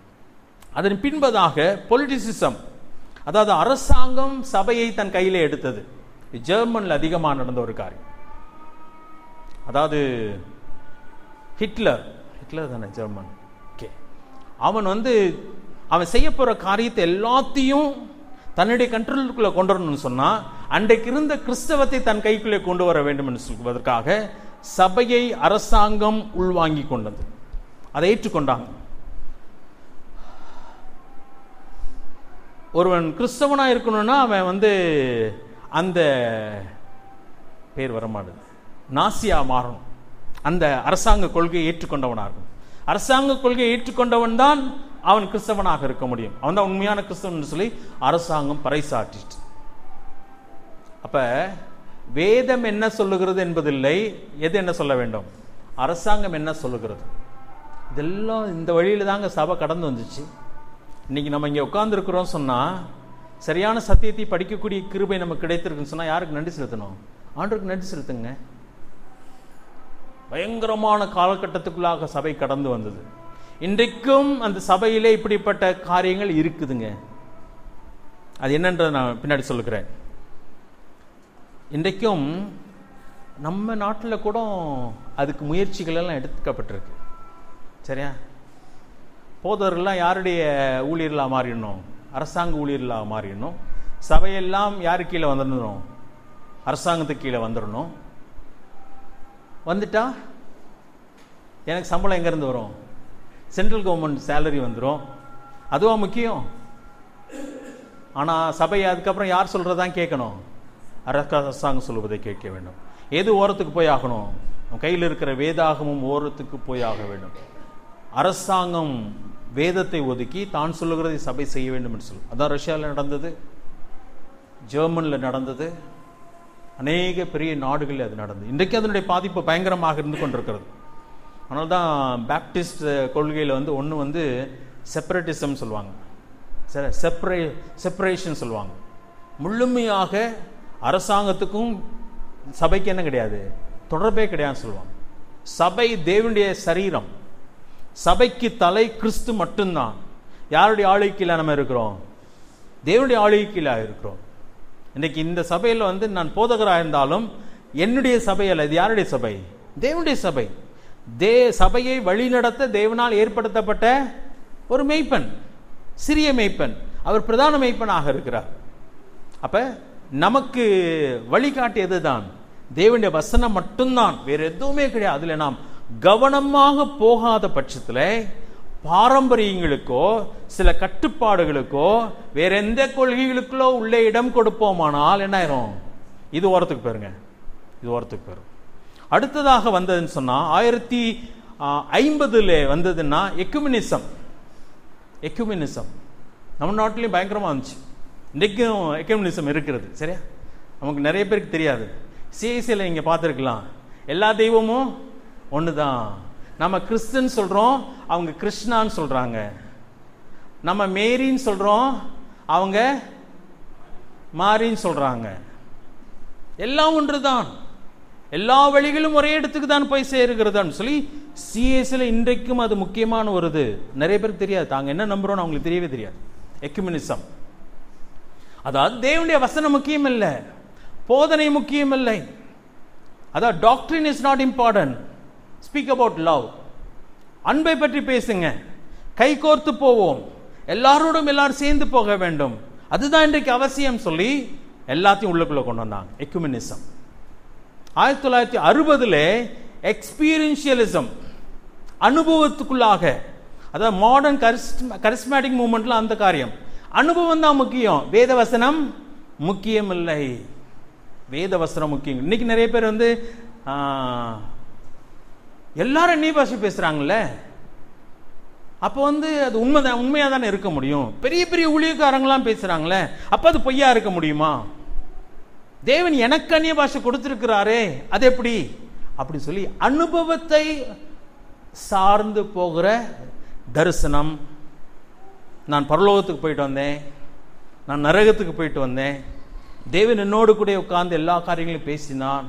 அதன் பின்பதாக பொலிட்டிசிசம் அதாவது அரசாங்கம் சபையை தன் கையிலே எடுத்தது இது ஜெர்மன்ல அதிகமாக நடந்த ஒரு காரியம் அதாவது ஹிட்லர் ஹிட்லர் தானே ஜெர்மன் ஓகே அவன் வந்து அவன் செய்ய போற காரியத்தை எல்லாத்தையும் தன்னுடைய கண்ட்ரோலுக்குள்ள கொண்டு வரணும்னு சொன்னா அன்றைக்கு இருந்த கிறிஸ்தவத்தை தன் கைக்குள்ளே கொண்டு வர வேண்டும் என்று சொல்வதற்காக சபையை அரசாங்கம் உள்வாங்கி கொண்டது அதை ஏற்றுக்கொண்டாங்க ஒருவன் கிறிஸ்தவனா இருக்கணும்னா அவன் வந்து அந்த பேர் வரமாடுது நாசியா மாறணும் அந்த அரசாங்க கொள்கையை ஏற்றுக்கொண்டவனாக இருக்கணும் அரசாங்க கொள்கையை ஏற்றுக்கொண்டவன் தான் அவன் கிறிஸ்தவனாக இருக்க முடியும் அவன் தான் உண்மையான கிறிஸ்தவன் சொல்லி அரசாங்கம் பறைசாற்றிட்டு அப்ப வேதம் என்ன சொல்லுகிறது என்பதில்லை எது என்ன சொல்ல வேண்டும் அரசாங்கம் என்ன சொல்லுகிறது இதெல்லாம் இந்த வழியில தாங்க சபை கடந்து வந்துச்சு இன்னைக்கு நம்ம இங்க உட்கார்ந்துருக்கிறோம் சொன்னா சரியான சத்தியத்தை படிக்கக்கூடிய கிருபை நமக்கு கிடைத்திருக்குன்னு சொன்னா யாருக்கு நன்றி செலுத்தணும் ஆண்டவருக்கு நன்றி செலுத்துங்க பயங்கரமான காலகட்டத்துக்குள்ளாக சபை கடந்து வந்தது இன்றைக்கும் அந்த சபையிலே இப்படிப்பட்ட காரியங்கள் இருக்குதுங்க அது என்னன்றதை நான் பின்னாடி சொல்லுகிறேன் இன்றைக்கும் நம்ம நாட்டில் கூட அதுக்கு முயற்சிகள் எல்லாம் எடுக்கப்பட்டிருக்கு சரியா போதவர்கள்லாம் யாருடைய ஊழியர்களாக மாறிடணும் அரசாங்க ஊழியர்களாக மாறிடணும் சபையெல்லாம் யாரு கீழே வந்துடணும் அரசாங்கத்துக்கு கீழே வந்துடணும் வந்துட்டா எனக்கு சம்பளம் எங்கேருந்து வரும் சென்ட்ரல் கவர்மெண்ட் சேலரி வந்துடும் அதுவா முக்கியம் ஆனால் சபை அதுக்கப்புறம் யார் சொல்கிறதான் கேட்கணும் அரசாங்கம் சொல்லுவதை கேட்க வேண்டும் எது ஓரத்துக்கு போய் ஆகணும் உன் கையில் இருக்கிற வேதாகமும் ஓரத்துக்கு போய் ஆக வேண்டும் அரசாங்கம் வேதத்தை ஒதுக்கி தான் சொல்லுகிறதை சபை செய்ய வேண்டும் என்று சொல்லு அதான் ரஷ்யாவில் நடந்தது ஜெர்மனில் நடந்தது அநேக பெரிய நாடுகளில் அது நடந்தது இன்றைக்கு அதனுடைய பாதிப்பு பயங்கரமாக இருந்து கொண்டிருக்கிறது அதனால தான் பேப்டிஸ்ட் கொள்கையில் வந்து ஒன்று வந்து செப்பரேட்டிசம் சொல்லுவாங்க சரி செப்பரே செப்பரேஷன் சொல்லுவாங்க முழுமையாக அரசாங்கத்துக்கும் சபைக்கு என்ன கிடையாது தொடர்பே கிடையாதுன்னு சொல்லுவாங்க சபை தேவனுடைய சரீரம் சபைக்கு தலை கிறிஸ்து மட்டும்தான் யாருடைய ஆளுகையில் நம்ம இருக்கிறோம் தேவனுடைய ஆளுகையில் இருக்கிறோம் இன்னைக்கு இந்த சபையில் வந்து நான் போதகராக இருந்தாலும் என்னுடைய சபை அல்ல இது யாருடைய சபை தேவனுடைய சபை தே சபையை வழிநடத்த தேவனால் ஏற்படுத்தப்பட்ட ஒரு மெய்ப்பன் சிறிய மெய்ப்பன் அவர் பிரதான மெய்ப்பனாக இருக்கிறார் அப்ப நமக்கு வழிகாட்டியது தான் தேவனுடைய வசனம் மட்டும்தான் வேற எதுவுமே கிடையாது அதுல நாம் கவனமாக போகாத பட்சத்தில் பாரம்பரியங்களுக்கோ சில கட்டுப்பாடுகளுக்கோ வேற எந்த கொள்கைகளுக்கோ உள்ள இடம் கொடுப்போமானால் என்ன ஆயிரும் இது ஓரத்துக்கு போயிருங்க இது ஓரத்துக்கு போயிரும் அடுத்ததாக வந்ததுன்னு சொன்னா ஆயிரத்தி ஐம்பதுல வந்ததுன்னா எக்குமினிசம் எக்குமினிசம் நம்ம நாட்டிலையும் பயங்கரமா இருந்துச்சு இன்றைக்கும் எக்குமினிசம் இருக்கிறது சரியா நமக்கு நிறைய பேருக்கு தெரியாது சிஐசியில் நீங்கள் பார்த்துருக்கலாம் எல்லா தெய்வமும் ஒன்று தான் நம்ம கிறிஸ்தன் சொல்கிறோம் அவங்க கிருஷ்ணான்னு சொல்கிறாங்க நம்ம மேரின்னு சொல்கிறோம் அவங்க மாரின்னு சொல்கிறாங்க எல்லாம் ஒன்று தான் எல்லா வழிகளும் ஒரே இடத்துக்கு தான் போய் சேருகிறதான்னு சொல்லி சிஎஸ்ல இன்றைக்கும் அது முக்கியமான ஒரு இது நிறைய பேருக்கு தெரியாது தாங்க என்ன நம்புறோம்னு அவங்களுக்கு தெரியவே தெரியாது எக்குமினிசம் அதாவது தேவனுடைய வசனம் முக்கியம் இல்லை போதனை முக்கியம் இல்லை அதாவது டாக்டரின் is not important speak about love அன்பை பற்றி பேசுங்க கை கோர்த்து போவோம் எல்லாரோடும் எல்லாரும் சேர்ந்து போக வேண்டும் அதுதான் இன்றைக்கு அவசியம் சொல்லி எல்லாத்தையும் உள்ளுக்குள்ள கொண்டு வந்தாங்க எக்குமினிசம் ஆயிரத்தி தொள்ளாயிரத்தி அறுபதுல எக்ஸ்பீரியன்ஷியலிசம் அனுபவத்துக்குள்ளாக அதாவது மாடர்ன் கரிஸ்மேட்டிக் மூமெண்ட்ல அந்த காரியம் அனுபவம் தான் முக்கியம் வேத வசனம் முக்கியம் இல்லை வேத வசனம் முக்கியம் இன்னைக்கு நிறைய பேர் வந்து எல்லாரும் அந்நிய பாஷை பேசுறாங்கல்ல அப்போ வந்து அது உண்மைதான் உண்மையா தானே இருக்க முடியும் பெரிய பெரிய ஊழியக்காரங்களாம் பேசுறாங்களே அப்ப அது பொய்யா இருக்க முடியுமா தேவன் எனக்கு அந்நிய பாஷை கொடுத்திருக்கிறாரே அது எப்படி அப்படி சொல்லி அனுபவத்தை சார்ந்து போகிற தரிசனம் நான் பரலோகத்துக்கு போயிட்டு வந்தேன் நான் நரகத்துக்கு போயிட்டு வந்தேன் தேவன் என்னோடு கூட உட்கார்ந்து எல்லா காரியங்களையும் பேசினான்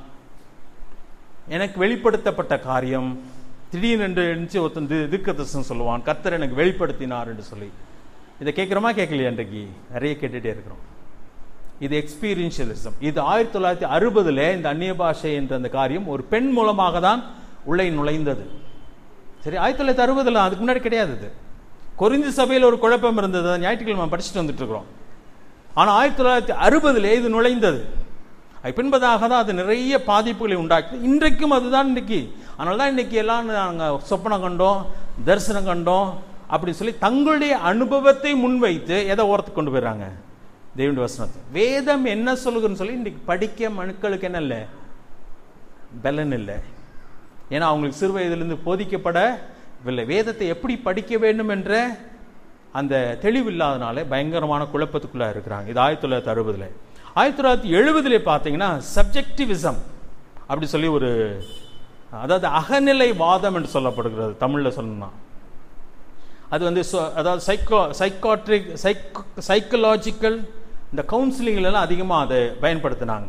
எனக்கு வெளிப்படுத்தப்பட்ட காரியம் திடீர்னு எழுந்துச்சு ஒருத்தன் திக்கதர்சனம் சொல்லுவான் கர்த்தர் எனக்கு வெளிப்படுத்தினார் என்று சொல்லி இதை கேட்குறோமா கேட்கலையா இன்றைக்கு நிறைய கேட்டுட்டே இருக்கிறோம் இது எக்ஸ்பீரியன்ஷியலிசம் இது ஆயிரத்தி தொள்ளாயிரத்தி அறுபதுல இந்த அந்நிய பாஷை என்ற அந்த காரியம் ஒரு பெண் மூலமாக தான் உள்ளே நுழைந்தது சரி ஆயிரத்தி தொள்ளாயிரத்தி அறுபதுல அதுக்கு முன்னாடி கிடையாது இது கொரிந்து சபையில் ஒரு குழப்பம் இருந்தது அதை ஞாயிற்றுக்கிழமை படிச்சுட்டு வந்துட்டு இருக்கிறோம் ஆனால் ஆயிரத்தி தொள்ளாயிரத்தி அறுபதுல இது நுழைந்தது அது பின்பதாக தான் அது நிறைய பாதிப்புகளை உண்டாக்கி இன்றைக்கும் அதுதான் இன்னைக்கு அதனால தான் இன்னைக்கு எல்லாம் நாங்கள் சொப்பனம் கண்டோம் தரிசனம் கண்டோம் அப்படி சொல்லி தங்களுடைய அனுபவத்தை முன்வைத்து எதை ஓரத்துக்கு கொண்டு போயிடுறாங்க தேவனுடைய வசனத்தை வேதம் என்ன சொல்லுதுன்னு சொல்லி இன்னைக்கு படிக்க மனுக்களுக்கு என்ன இல்லை பலன் இல்லை ஏன்னா அவங்களுக்கு சிறு வயதிலிருந்து போதிக்கப்படவில்லை வேதத்தை எப்படி படிக்க வேண்டும் என்ற அந்த தெளிவு இல்லாதனால பயங்கரமான குழப்பத்துக்குள்ளே இருக்கிறாங்க இது ஆயிரத்தி தொள்ளாயிரத்தி அறுபதுல ஆயிரத்தி தொள்ளாயிரத்தி எழுபதுல பார்த்தீங்கன்னா சப்ஜெக்டிவிசம் அப்படி சொல்லி ஒரு அதாவது அகநிலை வாதம் என்று சொல்லப்படுகிறது தமிழில் சொல்லணும்னா அது வந்து அதாவது சைக்கோ சைக்காட்ரிக் சைக்கோ சைக்கலாஜிக்கல் இந்த கவுன்சிலிங்லாம் அதிகமாக அதை பயன்படுத்தினாங்க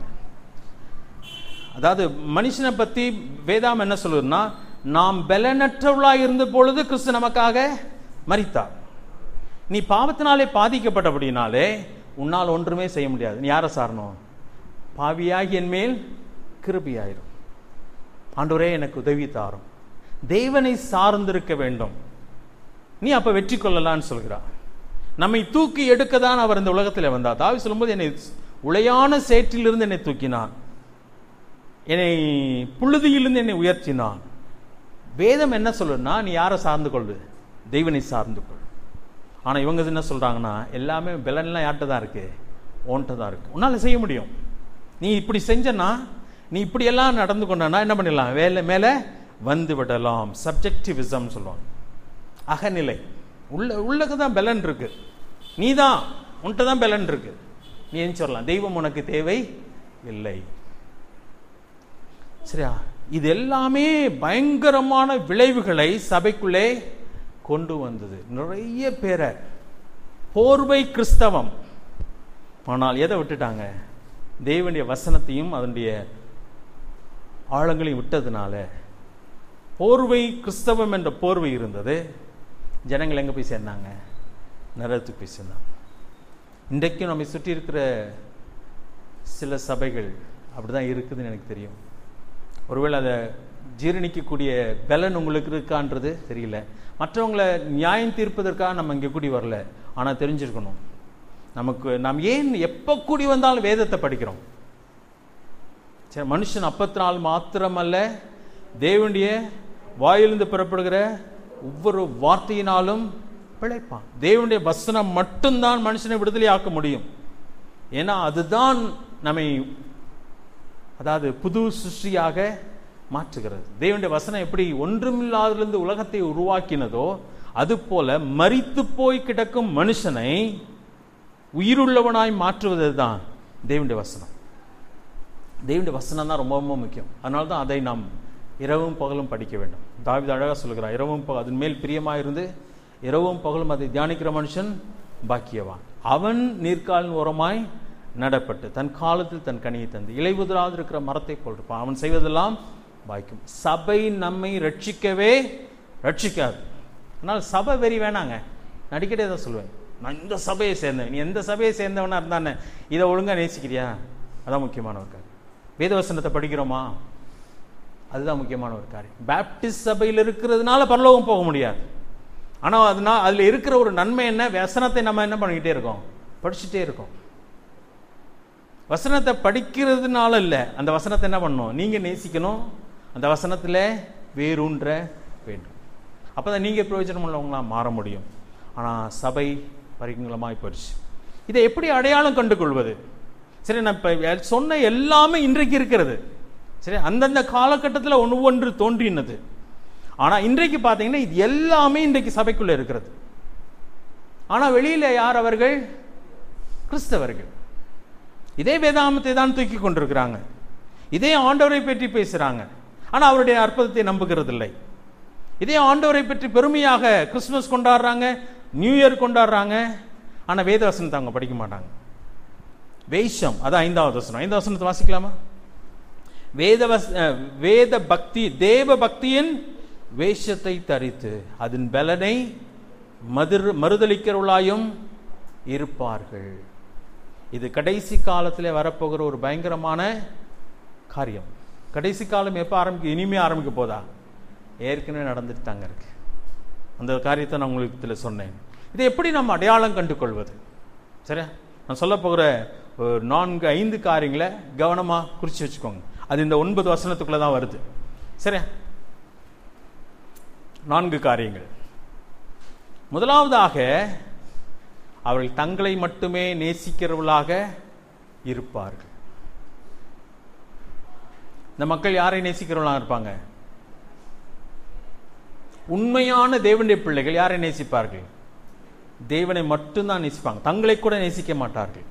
அதாவது மனுஷனை பற்றி வேதாம் என்ன சொல்லுதுன்னா நாம் பலனற்றவளாக இருந்த பொழுது கிறிஸ்து நமக்காக மறித்தார் நீ பாவத்தினாலே பாதிக்கப்பட்டபடினாலே உன்னால் ஒன்றுமே செய்ய முடியாது நீ யாரை சாரணும் பாவியாகி என் மேல் கிருபியாயிரும் ஆண்டவரே எனக்கு உதவி தாரும் தேவனை சார்ந்திருக்க வேண்டும் நீ அப்ப வெற்றி கொள்ளலான்னு சொல்கிறார் நம்மை தூக்கி எடுக்க தான் அவர் இந்த உலகத்தில் வந்தார் தாவி சொல்லும்போது என்னை உளையான சேற்றிலிருந்து என்னை தூக்கினான் என்னை புழுதியிலிருந்து என்னை உயர்த்தினான் வேதம் என்ன சொல்லுன்னா நீ யாரை சார்ந்து கொள்ளு தெய்வனை சார்ந்து கொள் ஆனா இவங்க என்ன சொல்றாங்கன்னா எல்லாமே பலன்லாம் யார்கிட்ட தான் இருக்கு ஓன்ட்ட தான் இருக்கு உன்னால செய்ய முடியும் நீ இப்படி செஞ்சனா நீ இப்படி எல்லாம் நடந்து கொண்டனா என்ன பண்ணிடலாம் வேலை மேலே வந்து விடலாம் சப்ஜெக்டிவிசம் சொல்லுவாங்க அகநிலை உள்ள உள்ளக்கு தான் பலன் இருக்கு நீ தான் உன்கிட்ட தான் பலன் இருக்கு நீ ஏன் சொல்லலாம் தெய்வம் உனக்கு தேவை இல்லை சரியா இது எல்லாமே பயங்கரமான விளைவுகளை சபைக்குள்ளே கொண்டு வந்தது நிறைய பேரை போர்வை கிறிஸ்தவம் ஆனால் எதை விட்டுட்டாங்க தேவனுடைய வசனத்தையும் அதனுடைய ஆழங்களையும் விட்டதுனால போர்வை கிறிஸ்தவம் என்ற போர்வை இருந்தது ஜனங்கள் எங்கே போய் சேர்ந்தாங்க நரகத்துக்கு போய் சேர்ந்தாங்க இன்றைக்கும் நம்மை சுற்றி இருக்கிற சில சபைகள் அப்படிதான் இருக்குதுன்னு எனக்கு தெரியும் ஒருவேளை அதை ஜீரணிக்கக்கூடிய பலன் உங்களுக்கு இருக்கான்றது தெரியல மற்றவங்களை நியாயம் தீர்ப்பதற்காக நம்ம இங்கே கூடி வரல ஆனால் தெரிஞ்சிருக்கணும் நமக்கு நாம் ஏன் எப்போ கூடி வந்தாலும் வேதத்தை படிக்கிறோம் சரி மனுஷன் அப்பத்தினால் மாத்திரமல்ல தேவனுடைய வாயிலிருந்து புறப்படுகிற ஒவ்வொரு வார்த்தையினாலும் பிழைப்பான் தேவனுடைய வசனம் மட்டும்தான் மனுஷனை விடுதலை ஆக்க முடியும் ஏன்னா அதுதான் நம்மை அதாவது புது சிருஷ்டியாக மாற்றுகிறது தேவனுடைய வசனம் எப்படி ஒன்றுமில்லாதிலிருந்து உலகத்தை உருவாக்கினதோ அதுபோல மரித்து போய் கிடக்கும் மனுஷனை உயிருள்ளவனாய் மாற்றுவது தான் தேவனுடைய வசனம் தேவனுடைய வசனம் தான் ரொம்ப ரொம்ப முக்கியம் அதனால தான் அதை நாம் இரவும் பகலும் படிக்க வேண்டும் தாவித அழகாக சொல்கிறார் இரவும் பகல் அதன் மேல் பிரியமாக இருந்து இரவும் பகலும் அதை தியானிக்கிற மனுஷன் பாக்கியவான் அவன் நீர்க்காலின் ஓரமாய் நடப்பட்டு தன் காலத்தில் தன் கனியை தந்து இலைவுதலாது இருக்கிற மரத்தை போல் இருப்பான் அவன் செய்வதெல்லாம் பாய்க்கும் சபை நம்மை ரட்சிக்கவே ரட்சிக்காது ஆனால் சபை வெறி வேணாங்க நான் அடிக்கடி தான் சொல்லுவேன் நான் இந்த சபையை சேர்ந்தேன் நீ எந்த சபையை சேர்ந்தவனா இருந்தானே இதை ஒழுங்கா நேசிக்கிறியா அதான் முக்கியமான ஒரு காரியம் வேதவசனத்தை படிக்கிறோமா அதுதான் முக்கியமான ஒரு காரியம் பேப்டிஸ்ட் சபையில் இருக்கிறதுனால பரலோகம் போக முடியாது ஆனால் அதனால் அதில் இருக்கிற ஒரு நன்மை என்ன வசனத்தை நம்ம என்ன பண்ணிக்கிட்டே இருக்கோம் படிச்சுட்டே இருக்கோம் வசனத்தை படிக்கிறதுனால இல்லை அந்த வசனத்தை என்ன பண்ணணும் நீங்கள் நேசிக்கணும் அந்த வசனத்தில் வேரூன்ற வேண்டும் அப்போ தான் நீங்கள் பிரயோஜனம் உள்ளவங்களா மாற முடியும் ஆனால் சபை பரிங்களமாய் போயிடுச்சு இதை எப்படி அடையாளம் கண்டு கொள்வது சரி நான் இப்போ சொன்ன எல்லாமே இன்றைக்கு இருக்கிறது சரி அந்தந்த காலகட்டத்தில் ஒன்று ஒன்று தோன்றினது ஆனால் இன்றைக்கு பார்த்தீங்கன்னா இது எல்லாமே இன்றைக்கு சபைக்குள்ளே இருக்கிறது ஆனால் வெளியில் யார் அவர்கள் கிறிஸ்தவர்கள் இதே வேதாமத்தை தான் தூக்கி கொண்டிருக்கிறாங்க இதே ஆண்டவரை பற்றி பேசுகிறாங்க ஆனால் அவருடைய அற்புதத்தை நம்புகிறது இல்லை இதே ஆண்டவரை பற்றி பெருமையாக கிறிஸ்துமஸ் கொண்டாடுறாங்க நியூ இயர் கொண்டாடுறாங்க ஆனால் வேதவசனத்தை அவங்க படிக்க மாட்டாங்க வேஷம் அதான் ஐந்தாவது வசனம் ஐந்தாவது வசனத்தை வாசிக்கலாமா வேதவஸ் அஹ், வேத பக்தி தேவ பக்தியின் வேஷத்தை தரித்து அதன் பலனை மதுர் மறுதளிக்கிறவளாயும் இருப்பார்கள் இது கடைசி காலத்திலே வரப்போகிற ஒரு பயங்கரமான காரியம் கடைசி காலம் எப்போ ஆரம்பிக்க இனிமே ஆரம்பிக்க போதா ஏற்கனவே நடந்துட்டு தாங்க இருக்கு அந்த காரியத்தை நான் உங்களுக்கு இதில் சொன்னேன் இதை எப்படி நம்ம அடையாளம் கண்டு கொள்வது சரியா நான் சொல்ல போகிற ஒரு நான்கு ஐந்து காரியங்களை கவனமாக குறித்து வச்சுக்கோங்க அது இந்த ஒன்பது வசனத்துக்குள்ளே தான் வருது சரியா நான்கு காரியங்கள் முதலாவதாக அவர்கள் தங்களை மட்டுமே நேசிக்கிறவர்களாக இருப்பார்கள் இந்த மக்கள் யாரை நேசிக்கிறவர்களாக இருப்பாங்க உண்மையான தேவனுடைய பிள்ளைகள் யாரை நேசிப்பார்கள் தேவனை மட்டும்தான் நேசிப்பாங்க தங்களை கூட நேசிக்க மாட்டார்கள்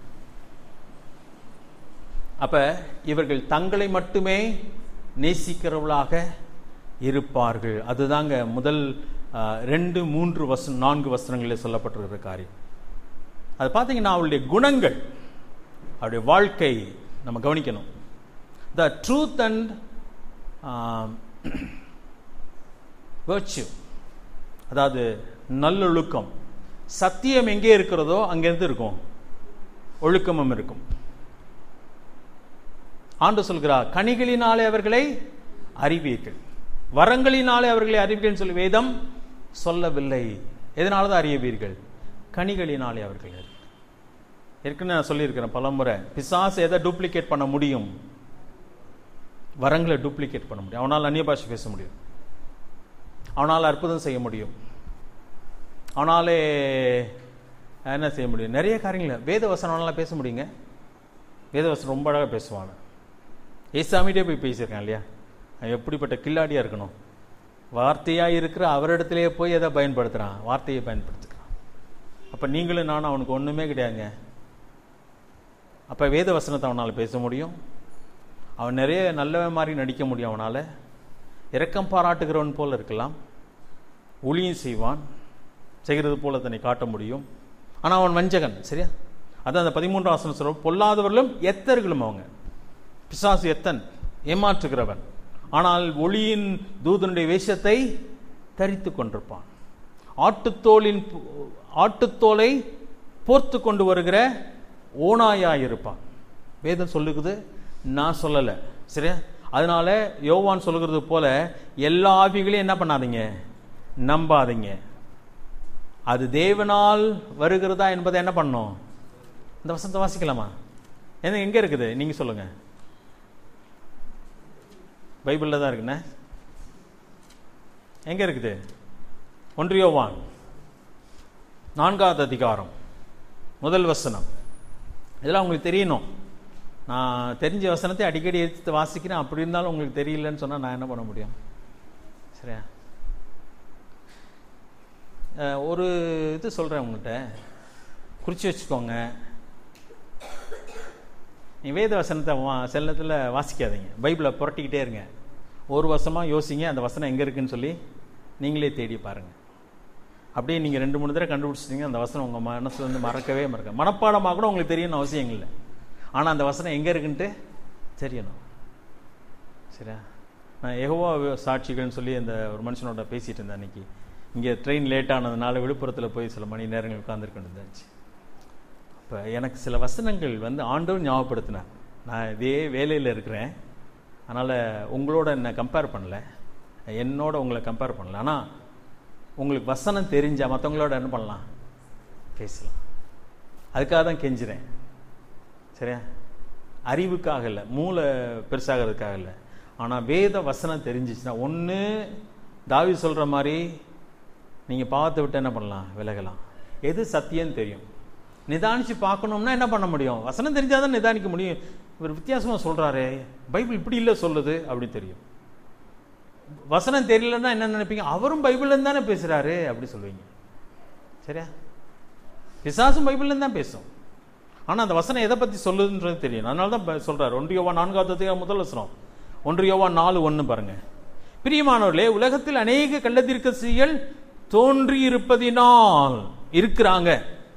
அப்ப இவர்கள் தங்களை மட்டுமே நேசிக்கிறவர்களாக இருப்பார்கள் அதுதாங்க முதல் ஆ, ரெண்டு மூன்று வசனம் நான்கு வசனங்களில் சொல்லப்பட்டிருக்கிற காரியம் அது பார்த்தீங்கன்னா அவளுடைய குணங்கள் அவருடைய வாழ்க்கை நம்ம கவனிக்கணும் த ட்ரூத் அண்ட் வேர்ச்சியூ அதாவது நல்லொழுக்கம் சத்தியம் எங்கே இருக்கிறதோ அங்கேருந்து இருக்கும் ஒழுக்கமும் இருக்கும் ஆண்டு சொல்கிறார் கனிகளினாலே அவர்களை அறிவீர்கள் வரங்களினாலே அவர்களை அறிவீர்கள் சொல்லி வேதம் சொல்லவில்லை எதனால தான் அறியவீர்கள் கனிகளினாலே அவர்கள் அறிவீர்கள். ஏற்கனவே நான் சொல்லியிருக்கிறேன் பலமுறை பிசாசு எதை டூப்ளிகேட் பண்ண முடியும் வரங்களை டூப்ளிகேட் பண்ண முடியும் அவனால் அந்நிய பாஷை பேச முடியும் அவனால் அற்புதம் செய்ய முடியும் அவனாலே என்ன செய்ய முடியும் நிறைய காரியங்கள் வேத வசனம்லாம் பேச முடியுங்க வேத வசனம் ரொம்ப அழகாக பேசுவாங்க ஏசாமிகிட்டே போய் பேசியிருக்கேன் இல்லையா அவன் எப்படிப்பட்ட கில்லாடியாக இருக்கணும் வார்த்தையாக இருக்கிற அவரிடத்திலேயே போய் எதை பயன்படுத்துகிறான் வார்த்தையை பயன்படுத்து அப்போ நீங்களும் நானும் அவனுக்கு ஒன்றுமே கிடையாதுங்க அப்போ வேத வசனத்தை அவனால் பேச முடியும் அவன் நிறைய நல்லவன் மாதிரி நடிக்க முடியும் அவனால் இரக்கம் பாராட்டுகிறவன் போல இருக்கலாம் ஒளியும் செய்வான் செய்கிறது போல தன்னை காட்ட முடியும் ஆனால் அவன் வஞ்சகன் சரியா அதான் அந்த பதிமூன்றாம் வசனம் சொல்ற பொல்லாதவர்களும் எத்தர்களும் அவங்க பிசாசு எத்தன் ஏமாற்றுகிறவன் ஆனால் ஒளியின் தூதனுடைய வேஷத்தை தரித்து கொண்டிருப்பான் ஆட்டுத்தோலின் பு- ஆட்டுத்தோலை போர்த்து கொண்டு வருகிற ஓனாயாய் இருப்பான் வேதம் சொல்லுகுது நான் சொல்லலை சரியா அதனால யோவான் சொல்லுகிறது போல எல்லா ஆவிகளையும் என்ன பண்ணாதீங்க நம்பாதீங்க அது தேவனால் வருகிறதா என்பதை என்ன பண்ணணும் இந்த வசனத்தை வாசிக்கலாமா என்ன எங்க இருக்குது நீங்க சொல்லுங்க பைபிளில் தான் இருக்குண்ணே எங்க இருக்குது ஒன்றியோவான் நான்காவது அதிகாரம் முதல் வசனம் இதெல்லாம் உங்களுக்கு தெரியணும் நான் தெரிஞ்ச வசனத்தை அடிக்கடி எடுத்து வாசிக்கிறேன் அப்படி இருந்தாலும் உங்களுக்கு தெரியலன்னு சொன்னா நான் என்ன பண்ண முடியும் சரியா அஹ், ஒரு இது சொல்றேன் உங்கள்கிட்ட குறிச்சு வச்சுக்கோங்க நீ வேத வசனத்தை வா செல்லத்தில் வாசிக்காதீங்க பைபிளை புரட்டிக்கிட்டே இருங்க ஒரு வருஷமாக யோசிங்க அந்த வசனம் எங்கே இருக்குன்னு சொல்லி நீங்களே தேடி பாருங்கள் அப்படியே நீங்கள் ரெண்டு மூணு தடவை கண்டுபிடிச்சிட்டீங்க அந்த வசனம் உங்கள் மனசுல இருந்து மறக்கவே மறக்க மனப்பாடமாக கூட உங்களுக்கு தெரியணும்னு அவசியம் இல்லை ஆனால் அந்த வசனம் எங்கே இருக்குன்ட்டு தெரியணும் சரியா நான் எகோவா சாட்சிகள்னு சொல்லி அந்த ஒரு மனுஷனோட பேசிட்டு இருந்தேன் அன்னைக்கு இங்கே ட்ரெயின் லேட் ஆனதுனால விழுப்புரத்தில் போய் சில மணி நேரங்கள் உட்காந்துருக்க இருந்துச்சு இப்போ எனக்கு சில வசனங்கள் வந்து ஆண்டவர் ஞாபகப்படுத்தினார் நான் இதே வேலையில் இருக்கிறேன் அதனால் உங்களோட என்னை கம்பேர் பண்ணல என்னோட உங்களை கம்பேர் பண்ணல ஆனால் உங்களுக்கு வசனம் தெரிஞ்சா மற்றவங்களோட என்ன பண்ணலாம் பேசலாம் அதுக்காக தான் கெஞ்சுறேன் சரியா அறிவுக்காக இல்லை மூளை பெருசாகிறதுக்காக இல்லை ஆனால் வேத வசனம் தெரிஞ்சிச்சுன்னா ஒன்று தாவி சொல்கிற மாதிரி நீங்கள் பாவத்தை விட்டு என்ன பண்ணலாம் விலகலாம் எது சத்தியம் தெரியும் நிதானிச்சு பார்க்கணும்னா என்ன பண்ண முடியும் வசனம் தெரிஞ்சாதான் நிதானிக்க முடியும் இவர் வித்தியாசமாக சொல்கிறாரே பைபிள் இப்படி இல்லை சொல்லுது அப்படி தெரியும் வசனம் தெரியலன்னா என்ன நினைப்பீங்க அவரும் பைபிள்லேருந்து தானே பேசுகிறாரு அப்படி சொல்லுவீங்க சரியா பிசாசும் பைபிள்லேருந்து தான் பேசும் ஆனால் அந்த வசனம் எதை பற்றி சொல்லுதுன்றது தெரியும் அதனால தான் ப- சொல்றாரு ஒன்று யோவா நான்காவது அதிகாரம் முதல் வசனம் ஒன்று யோவா நாலு ஒன்று பாருங்க பிரியமானவர்களே உலகத்தில் அநேக கள்ளத்தீர்க்கதரிசிகள் தோன்றி இருப்பதினால் இருக்கிறாங்க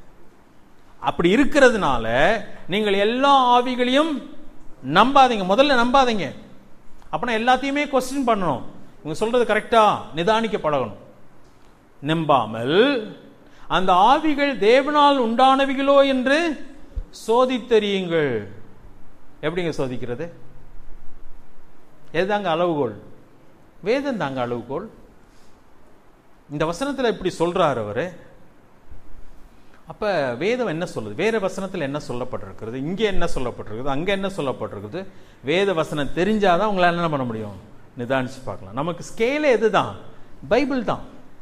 அப்படி இருக்கிறதுனால நீங்கள் எல்லா ஆவிகளையும் நம்பாதீங்க முதல்ல நம்பாதீங்க அப்பனா எல்லாத்தையுமே கொஸ்டின் பண்ணணும் இவங்க சொல்றது கரெக்டா நிதானிக்க பழகணும் நம்பாமல் அந்த ஆவிகள் தேவனால் உண்டானவிகளோ என்று சோதித்தறியுங்கள் எப்படிங்க சோதிக்கிறது எதுதாங்க அளவுகோல் வேதம் தாங்க அளவுகோல் இந்த வசனத்துல இப்படி சொல்றாரு அவரு அப்ப வேதம் என்ன சொல்லுது வேற வசனத்துல என்ன சொல்லப்பட்டிருக்கிறது இங்க என்ன சொல்லப்பட்டிருக்குது அங்க என்ன சொல்லப்பட்டிருக்குது வேத வசனம் தெரிஞ்சாதான் உங்களால என்ன பண்ண முடியும் நிதானிச்சு பார்க்கலாம் நமக்கு ஸ்கேலே எதுதான் பைபிள் தான்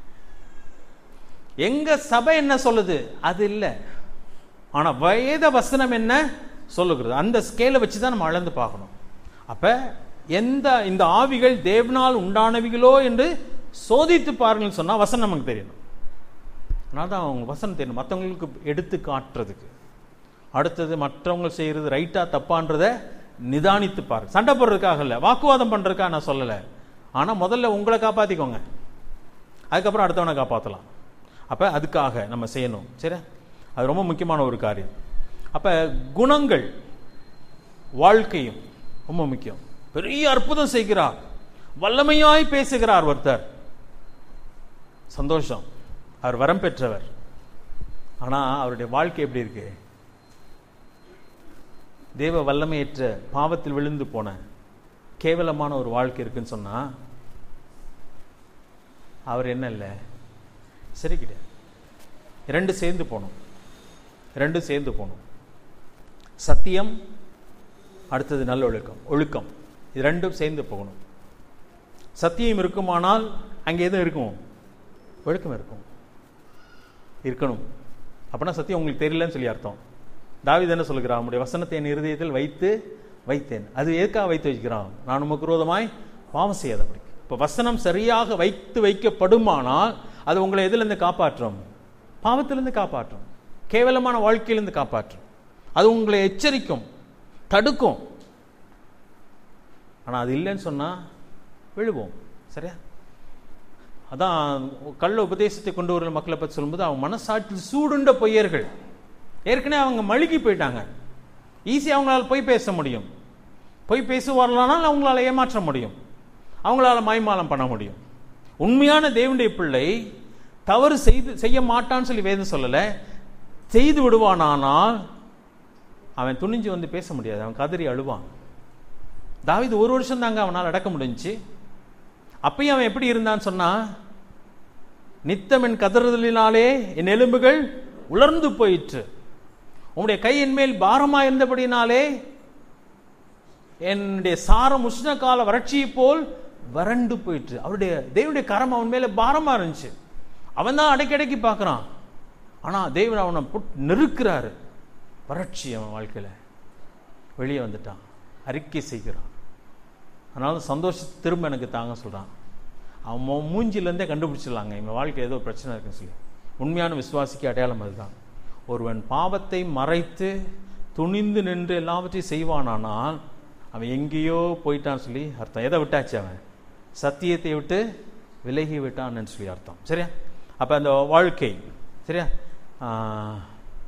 எங்க சபை என்ன சொல்லுது அது இல்லை ஆனா வேத வசனம் என்ன சொல்லுகிறது அந்த ஸ்கேலை வச்சு தான் நம்ம அளந்து பார்க்கணும் அப்ப எந்த இந்த ஆவிகள் தேவனால் உண்டானவிகளோ என்று சோதித்து பாருங்கன்னு சொன்னா வசனம் நமக்கு தெரியணும் அதனால தான் அவங்க வசனம் தெரியணும் மற்றவங்களுக்கு எடுத்து காட்டுறதுக்கு அடுத்தது மற்றவங்க செய்யறது ரைட்டா தப்பான்றத நிதானித்து பாருங்க சண்டை போடுறதுக்காக இல்லை வாக்குவாதம் பண்றதுக்காக நான் சொல்லலை ஆனா முதல்ல உங்களை காப்பாத்திக்கோங்க அதுக்கப்புறம் அடுத்தவனை காப்பாற்றலாம் அப்ப அதுக்காக நம்ம செய்யணும் சரி அது ரொம்ப முக்கியமான ஒரு காரியம் அப்ப குணங்கள் வாழ்க்கையும் ரொம்ப முக்கியம் பெரிய அற்புதம் செய்கிறார் வல்லமையாய் பேசுகிறார் ஒருத்தர் சந்தோஷம் அவர் வரம் பெற்றவர் ஆனா அவருடைய வாழ்க்கை எப்படி இருக்கு தேவ வல்லமையற்ற பாவத்தில் விழுந்து போன கேவலமான ஒரு வாழ்க்கை இருக்குன்னு சொன்னா அவர் என்ன இல்லை சரி கிடையாது ரெண்டு சேர்ந்து போகணும் ரெண்டு சேர்ந்து போகணும் சத்தியம் அடுத்தது நல்ல ஒழுக்கம் ஒழுக்கம் இது ரெண்டும் சேர்ந்து போகணும் சத்தியம் இருக்குமானால் அங்கே எதுவும் இருக்கும் ஒழுக்கம் இருக்கும் இருக்கணும் அப்படின்னா சத்தியம் உங்களுக்கு தெரியலன்னு சொல்லி அர்த்தம் தாவீது என்ன சொல்லுகிறான் உம்முடைய வசனத்தை என் இருதயத்தில் வைத்து வைத்தேன் அது எதுக்காக வைத்து வைக்கிறான் நான் உமக்கு விரோதமாய் பாவம் செய்யாதபடி இப்போ வசனம் சரியாக வைத்து வைக்கப்படுமானால் அது உங்களை எதிலிருந்து காப்பாற்றும் பாவத்திலிருந்து காப்பாற்றும் கேவலமான வாழ்க்கையிலிருந்து காப்பாற்றும் அது உங்களை எச்சரிக்கும் தடுக்கும் ஆனால் அது இல்லைன்னு சொன்னால் விழுவோம் சரியா அதான் கள்ள உபதேசத்தை கொண்டு வர மக்களை பற்றி சொல்லும்போது அவங்க மனசாட்சி சூடுண்ட பொய்யர்கள் ஏற்கனவே அவங்க மழுகி போயிட்டாங்க ஈஸியாக அவங்களால போய் பேச முடியும் போய் பேசுவார்களானால் அவங்களால ஏமாற்ற முடியும் அவங்களால மாய்மாலம் பண்ண முடியும் உண்மையான தேவனுடைய பிள்ளை தவறு செய்து செய்ய மாட்டான்னு சொல்லி வேதம் சொல்லலை செய்து விடுவானானால் அவன் துணிஞ்சு வந்து பேச முடியாது அவன் கதறி அழுவான் தாவிது ஒரு வருஷம் தாங்க அவனால் அடக்க முடிஞ்சுச்சு அப்பயும் அவன் எப்படி இருந்தான்னு சொன்னா நித்தம் என் கதறுதலினாலே என் எலும்புகள் உலர்ந்து போயிற்று உன்னுடைய கை என் மேல் பாரமா இருந்தபடினாலே என்னுடைய சாரம் உஷ்ண கால வறட்சியை போல் வறண்டு போயிற்று அவருடைய தேவனுடைய கரம் அவன் மேல பாரமா இருந்துச்சு அவன் தான் அடக்கி அடக்கி பார்க்கறான் ஆனா தேவன் அவனை புட் நெருக்கிறாரு வறட்சி அவன் வாழ்க்கையில வெளியே வந்துட்டான் அறிக்கை செய்கிறான் அதனால சந்தோஷத்தை திரும்ப எனக்கு தாங்க சொல்றான் அவன் மூ- மூஞ்சிலேருந்தே கண்டுபிடிச்சிடலாங்க இவன் வாழ்க்கை ஏதோ பிரச்சனை இருக்குன்னு சொல்லி உண்மையான விசுவாசிக்கு அடையாளம் அதுதான் ஒருவன் பாவத்தை மறைத்து துணிந்து நின்று எல்லாவற்றையும் செய்வானானால் அவன் எங்கேயோ போயிட்டான்னு சொல்லி அர்த்தம் எதை விட்டாச்சு அவன் சத்தியத்தை விட்டு விலகி விட்டான்னு சொல்லி அர்த்தம் சரியா அப்போ அந்த வாழ்க்கை சரியா ஆஹ்,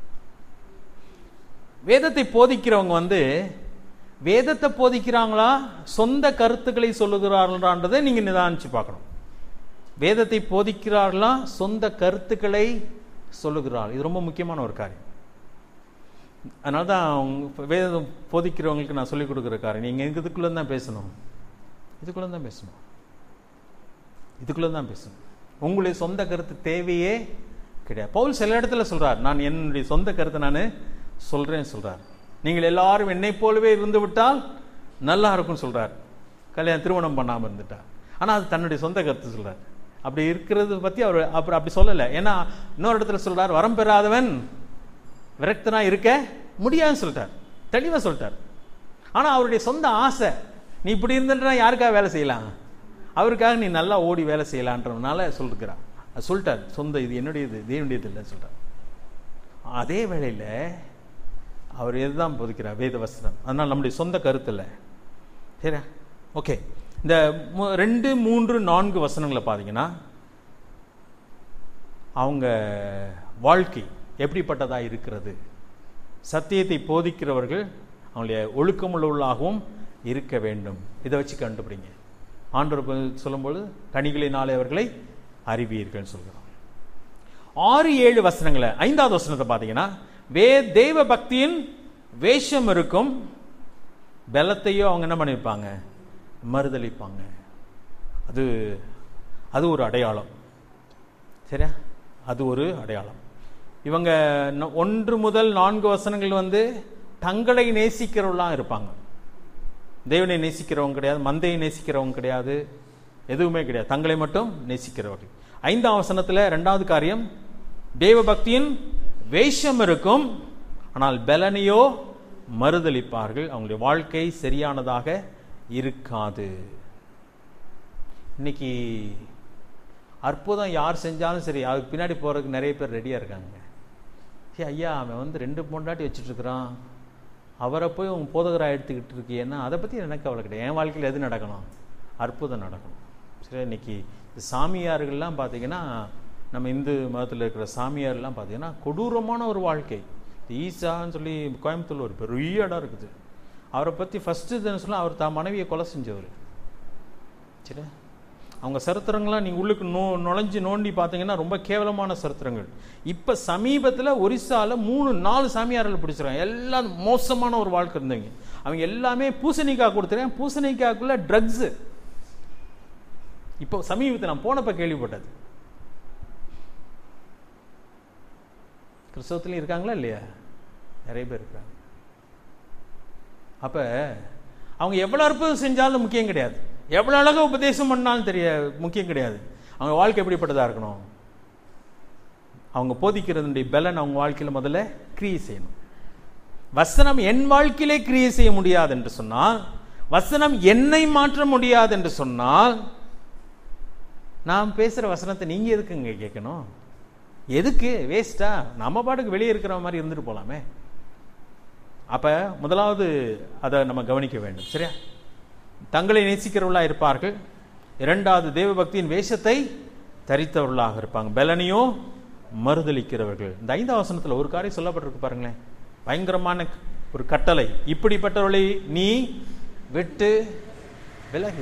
வேதத்தை போதிக்கிறவங்க வந்து வேதத்தை போதிக்கிறாங்களா சொந்த கருத்துக்களை சொல்லுகிறார்களான்றதை நீங்க நிதானிச்சு பார்க்கணும் வேதத்தை போதிக்கிறார்களா சொந்த கருத்துக்களை சொல்லுகிறார்கள் இது ரொம்ப முக்கியமான ஒரு காரியம் அதனால தான் அவங்க வேதம் போதிக்கிறவங்களுக்கு நான் சொல்லிக் கொடுக்குற காரியம் நீங்கள் இதுக்குள்ளே தான் பேசணும் இதுக்குள்ளே தான் பேசணும் இதுக்குள்ளே தான் பேசணும் உங்களுடைய சொந்த கருத்து தேவையே கிடையாது பவுல் சில இடத்துல சொல்றார் நான் என்னுடைய சொந்த கருத்தை நான் சொல்றேன்னு சொல்றார் நீங்கள் எல்லாரும் என்னை போலவே இருந்து விட்டால் நல்லா இருக்கும்னு சொல்றார் கல்யாணம் திருமணம் பண்ணாம இருந்துட்டா ஆனா அது தன்னுடைய சொந்த கருத்து சொல்றார் அப்படி இருக்கிறது பத்தி அவர் அப்புறம் அப்படி சொல்லலை ஏன்னா இன்னொரு இடத்துல சொல்றார் வரம் பெறாதவன் விரக்தனா இருக்க முடியாதுன்னு சொல்லிட்டார் தெளிவா சொல்லிட்டார் ஆனா அவருடைய சொந்த ஆசை நீ இப்படி இருந்துட்டா யாருக்காக வேலை செய்யலாம் அவருக்காக நீ நல்லா ஓடி வேலை செய்யலான்றதுனால சொல்லிருக்கிறார் அது சொல்லிட்டார் சொந்த இது என்னுடையது தேவனுடையது இல்லைன்னு சொல்லிட்டார் அதே வேளையில அவர் எதுதான் போதிக்கிறார் வேத வஸ்திரம் அதனால் நம்முடைய சொந்த கருத்து இல்லை சரியா ஓகே இந்த மு- ரெண்டு மூன்று நான்கு வசனங்களை பார்த்தீங்கன்னா அவங்க வாழ்க்கை எப்படிப்பட்டதா இருக்கிறது சத்தியத்தை போதிக்கிறவர்கள் அவங்களுடைய ஒழுக்கமுள்ளவர்களாகவும் இருக்க வேண்டும் இதை வச்சு கண்டுபிடிங்க ஆண்டவர் ப- சொல்லும்போது கனிகளினாலே அவர்களை அறிவீர்கள் சொல்கிறோம் ஆறு ஏழு வசனங்களை ஐந்தாவது வசனத்தை பார்த்தீங்கன்னா வே தெய்வ பக்தியின் வேஷம் இருக்கும் பலத்தையோ அவங்க என்ன பண்ணியிருப்பாங்க மறுதளிப்பாங்க அது அது ஒரு அடையாளம் சரியா அது ஒரு அடையாளம் இவங்க ந- ஒன்று முதல் நான்கு வசனங்கள் வந்து தங்களை நேசிக்கிறவர்களாம் இருப்பாங்க தேவனை நேசிக்கிறவங்க கிடையாது மந்தையை நேசிக்கிறவங்க கிடையாது எதுவுமே கிடையாது தங்களை மட்டும் நேசிக்கிறவர்கள் ஐந்தாம் வசனத்துல ரெண்டாவது காரியம் தேவ பக்தியின் வேஷம் இருக்கும் ஆனால் பலனையோ மறுதளிப்பார்கள் அவங்களுடைய வாழ்க்கை சரியானதாக இருக்காது இன்னைக்கு அற்புதம் யார் செஞ்சாலும் சரி அதுக்கு பின்னாடி போறதுக்கு நிறைய பேர் ரெடியா இருக்காங்க ஏ ஐயா அவன் வந்து ரெண்டு பொண்டாட்டி வச்சுட்டு இருக்கிறான் அவரை போய் உன் போதகராக எடுத்துக்கிட்டு இருக்கியேன்னா அதை பற்றி எனக்கு கவலை கிடையாது என் வாழ்க்கையில் எது நடக்கணும் அற்புதம் நடக்கணும் சரி இன்னைக்கு இந்த சாமியார்கள்லாம் பார்த்தீங்கன்னா நம்ம இந்து மதத்தில் இருக்கிற சாமியார்லாம் பார்த்தீங்கன்னா கொடூரமான ஒரு வாழ்க்கை இந்த ஈசான்னு சொல்லி கோயம்புத்தூர்ல ஒரு பெரிய இடம் இருக்குது அவரை பற்றி ஃபஸ்ட்டு இதுன்னு சொன்னால் அவர் தான் மனைவியை கொலை செஞ்சவர் சரி அவங்க சரித்திரங்கள்லாம் நீங்கள் உள்ளுக்கு நோ நுழைஞ்சு நோண்டி பார்த்தீங்கன்னா ரொம்ப கேவலமான சரித்திரங்கள் இப்போ சமீபத்தில் ஒரிசால மூணு நாலு சாமியார்கள் பிடிச்சிருக்காங்க எல்லாம் மோசமான ஒரு வாழ்க்கை இருந்தவங்க அவங்க எல்லாமே பூசணிக்காய் கொடுத்துறேன் பூசணிக்காய்க்குள்ள ட்ரக்ஸு இப்போ சமீபத்தில் நான் போனப்ப கேள்விப்பட்டது கிறிஸ்தவத்துலையும் இருக்காங்களா இல்லையா நிறைய பேர் இருக்காங்க அப்ப அவங்க எவ்வளவு அற்புதம் செஞ்சாலும் முக்கியம் கிடையாது எவ்வளவு அழகா உபதேசம் பண்ணாலும் தெரிய முக்கியம் கிடையாது அவங்க வாழ்க்கை எப்படிப்பட்டதா இருக்கணும் அவங்க போதிக்கிறதுடைய பலன் அவங்க வாழ்க்கையில முதல்ல கிரியை செய்யணும் வசனம் என் வாழ்க்கையிலே கிரியை செய்ய முடியாது என்று சொன்னால் வசனம் என்னை மாற்ற முடியாது என்று சொன்னால் நான் பேசுற வசனத்தை நீங்க எதுக்குங்க கேட்கணும் எதுக்கு வேஸ்டா நம்ம பாட்டுக்கு வெளியே இருக்கிற மாதிரி இருந்துட்டு போலாமே அப்ப முதலாவது அதை நம்ம கவனிக்க வேண்டும் சரியா தங்களை நேசிக்கிறவர்களா இருப்பார்கள் இரண்டாவது தேவ பக்தியின் வேஷத்தை தரித்தவர்களாக இருப்பாங்க பலனையோ மறுதளிக்கிறவர்கள் இந்த ஐந்தாம் வசனத்துல ஒரு காரியம் சொல்லப்பட்டிருக்கு பாருங்களேன் பயங்கரமான ஒரு கட்டளை இப்படிப்பட்டவர்களை நீ விட்டு விலகு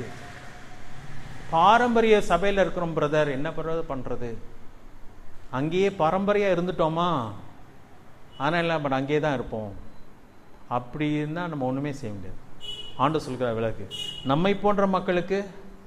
பாரம்பரிய சபையில் இருக்கிறோம் பிரதர் என்ன பிரதர் பண்றது அங்கேயே பரம்பரையா இருந்துட்டோமா ஆனால் இல்லை பட் அங்கேயே தான் இருப்போம் அப்படி இருந்தால் நம்ம ஒன்றுமே செய்ய முடியாது ஆண்டு சொல்கிற விளக்கு நம்மை போன்ற மக்களுக்கு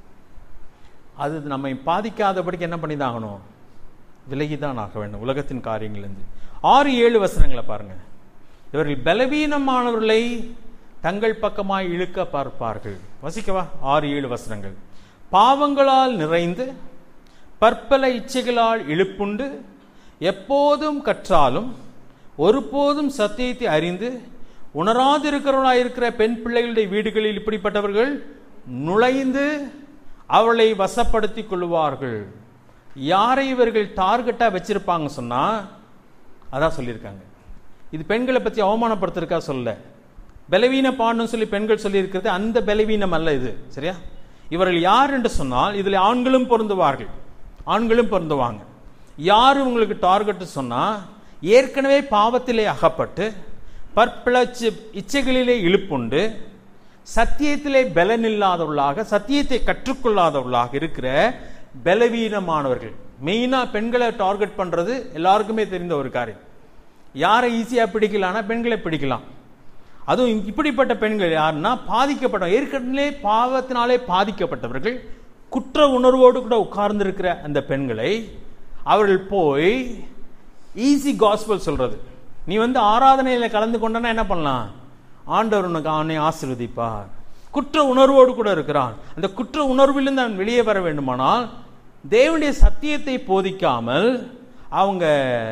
அது நம்மை பாதிக்காதபடிக்கு என்ன பண்ணி தான் ஆகணும் விலகி தான் ஆக வேண்டும் உலகத்தின் காரியங்கள்லேருந்து ஆறு ஏழு வசனங்களை பாருங்க இவர்கள் பலவீனமானவர்களை தங்கள் பக்கமாய் இழுக்க பார்ப்பார்கள் வசிக்கவா ஆறு ஏழு வசனங்கள் பாவங்களால் நிறைந்து பற்பல இச்சைகளால் இழுப்புண்டு எப்போதும் கற்றாலும் ஒருபோதும் சத்தியத்தை அறிந்து உணராதிருக்கிறவர்களாயிருக்கிற பெண் பிள்ளைகளுடைய வீடுகளில் இப்படிப்பட்டவர்கள் நுழைந்து அவளை வசப்படுத்திக் கொள்வார்கள் யாரை இவர்கள் டார்கெட்டா வச்சிருப்பாங்க சொன்னா அதான் சொல்லியிருக்காங்க இது பெண்களை பத்தி அவமானப்படுத்திருக்கா சொல்ல பலவீன பாடணும் சொல்லி பெண்கள் சொல்லியிருக்கிறது அந்த பலவீனம் அல்ல இது சரியா இவர்கள் யார் என்று சொன்னால் இதில் ஆண்களும் பொருந்துவார்கள் ஆண்களும் பொருந்துவாங்க யார் உங்களுக்கு டார்கெட் சொன்னா ஏற்கனவே பாவத்திலே அகப்பட்டு பற்பல இச்சைகளிலே இழுப்புண்டு சத்தியத்திலே பலன் இல்லாதவர்களாக சத்தியத்தை கற்றுக்கொள்ளாதவர்களாக இருக்கிற பலவீனமானவர்கள் மெயினா பெண்களை டார்கெட் பண்றது எல்லாருக்குமே தெரிந்த ஒரு காரியம் யாரை ஈஸியா பிடிக்கலாம்னா பெண்களை பிடிக்கலாம் அதுவும் இப்படிப்பட்ட பெண்கள் யாருன்னா பாதிக்கப்பட்ட ஏற்கனவே பாவத்தினாலே பாதிக்கப்பட்டவர்கள் குற்ற உணர்வோடு கூட உட்கார்ந்திருக்கிற அந்த பெண்களை அவர்கள் போய் ஈஸி காஸ்பல் சொல்றது நீ வந்து ஆராதனையில கலந்து கொண்டனா என்ன பண்ணலாம் ஆண்டவர் உனக்கு அவனை ஆசீர்வதிப்பார் குற்ற உணர்வோடு கூட இருக்கிறான் அந்த குற்ற உணர்விலிருந்து அவன் வெளியே வர வேண்டுமானால் தேவனுடைய சத்தியத்தை போதிக்காமல் அவங்க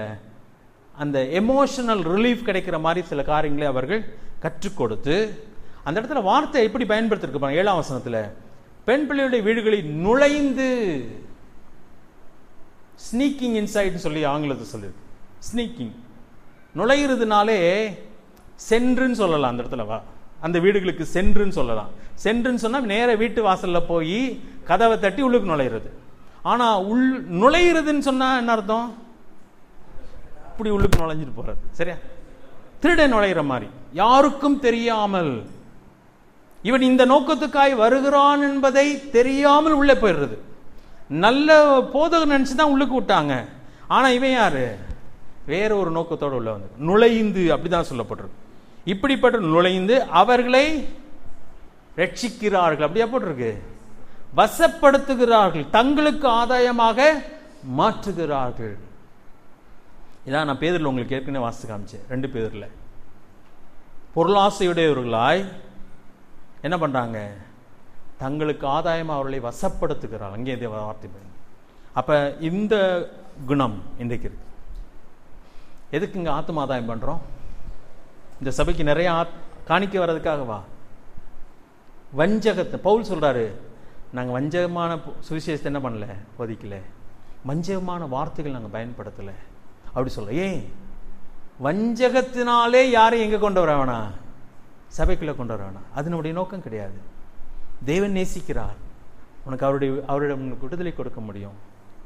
அந்த எமோஷனல் ரிலீஃப் கிடைக்கிற மாதிரி சில காரியங்களை அவர்கள் கற்றுக் கொடுத்து அந்த இடத்துல வார்த்தை எப்படி பயன்படுத்திருக்கு பாருங்க ஏழாம் வசனத்துல பெண் பிள்ளையுடைய வீடுகளில் நுழைந்து ஸ்னீக்கிங் இன்சைட்னு சொல்லி ஆங்கிலத்தை சொல்லியிருக்கு ஸ்னீக்கிங் நுழையிறதுனாலே சென்றுன்னு சொல்லலாம் அந்த இடத்துல வா அந்த வீடுகளுக்கு சென்றுன்னு சொல்லலாம் சென்றுன்னு சொன்னா நேர வீட்டு வாசல்ல போய் கதவை தட்டி உள்ளுக்கு நுழையிறது ஆனா உள் நுழையிறதுன்னு சொன்னா என்ன அர்த்தம் இப்படி உள்ளுக்கு நுழைஞ்சிட்டு போறது சரியா திருட நுழையிற மாதிரி யாருக்கும் தெரியாமல் இவன் இந்த நோக்கத்துக்காய் வருகிறான் என்பதை தெரியாமல் உள்ளே போயிடுறது நல்ல போதகர் நினைச்சு தான் உள்ளுக்கு விட்டாங்க ஆனா இவன் யாரு வேற ஒரு நோக்கத்தோட உள்ள வந்து நுழைந்து அப்படிதான் சொல்லப்பட்டிருக்கு இப்படிப்பட்ட நுழைந்து அவர்களை ரட்சிக்கிறார்கள் அப்படியா போட்டிருக்கு வசப்படுத்துகிறார்கள் தங்களுக்கு ஆதாயமாக மாற்றுகிறார்கள் இதான் நான் பேதரில் உங்களுக்கு ஏற்கனவே வாசித்து காமிச்சேன் ரெண்டு பேரில் பொருளாசையுடையவர்களாய் என்ன பண்றாங்க தங்களுக்கு ஆதாயம் அவர்களை வசப்படுத்துகிறார் அங்கே இதே வார்த்தை பாருங்க. அப்ப இந்த குணம் இன்றைக்கு இருக்கு எதுக்கு இங்க ஆத்ம ஆதாயம் பண்றோம் இந்த சபைக்கு நிறைய ஆத்- காணிக்க வர்றதுக்காகவா வஞ்சகத்தை பவுல் சொல்றாரு நாங்க வஞ்சகமான பு- சுவிசேஷத்தை என்ன பண்ணல போதிக்கல வஞ்சகமான வார்த்தைகள் நாங்க பயன்படுத்தல அப்படி சொல்ல ஏன் வஞ்சகத்தினாலே யாரையும் எங்க கொண்டு வர வேணாம் சபைக்குள்ள கொண்டு வர வேணாம் அது நம்முடைய நோக்கம் கிடையாது தேவன் நேசிக்கிறார் உனக்கு அவருடைய அவருடைய உங்களுக்கு விடுதலை கொடுக்க முடியும்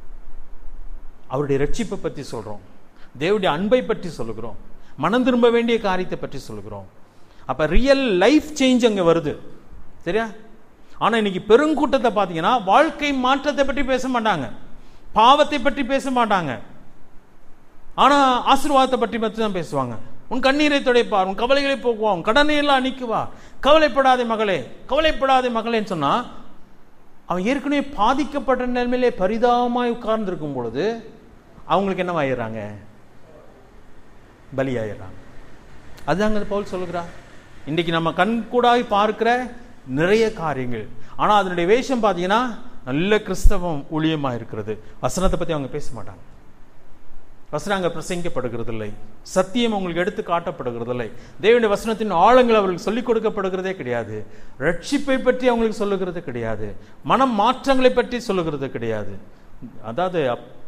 அவருடைய ரட்சிப்பை பற்றி சொல்றோம் தேவனுடைய அன்பை பற்றி சொல்லுகிறோம் மனம் திரும்ப வேண்டிய காரியத்தை பற்றி சொல்லுகிறோம் அப்ப ரியல் லைஃப் சேஞ்ச் அங்க வருது சரியா ஆனா இன்னைக்கு பெருங்கூட்டத்தை பார்த்தீங்கன்னா வாழ்க்கை மாற்றத்தை பற்றி பேச மாட்டாங்க பாவத்தை பற்றி பேச மாட்டாங்க ஆனா ஆசீர்வாதத்தை பற்றி மட்டும் தான் பேசுவாங்க உன் கண்ணீரை துடைப்பார் உன் கவலைகளை போக்குவா உன் கடனை எல்லாம் நீக்குவா கவலைப்படாதே மகளே கவலைப்படாதே மகளேன்னு சொன்னா அவன் ஏற்கனவே பாதிக்கப்பட்ட நிலைமையிலே பரிதாபமாய் உட்கார்ந்திருக்கும் பொழுது அவங்களுக்கு என்னவாயிடுறாங்க பலியாயிடுறாங்க அதுதாங்க பவுல் சொல்லுகிறார் இன்னைக்கு நம்ம கண் கூடாய் பார்க்கிற நிறைய காரியங்கள் ஆனா அதனுடைய வேஷம் பார்த்தீங்கன்னா நல்ல கிறிஸ்தவம் ஊழியமா இருக்கிறது வசனத்தை பத்தி அவங்க பேச மாட்டாங்க வசனம் அங்க பிரசங்கிக்கப்படுகிறதில்லை சத்தியம் உங்களுக்கு எடுத்து காட்டப்படுகிறதில்லை தேவனுடைய வசனத்தின் ஆழங்கள் அவர்களுக்கு சொல்லிக் கொடுக்கப்படுகிறதே கிடையாது ரட்சிப்பை பற்றி அவங்களுக்கு சொல்லுகிறது கிடையாது மனம் மாற்றங்களை பற்றி சொல்லுகிறது கிடையாது அதாவது அப்-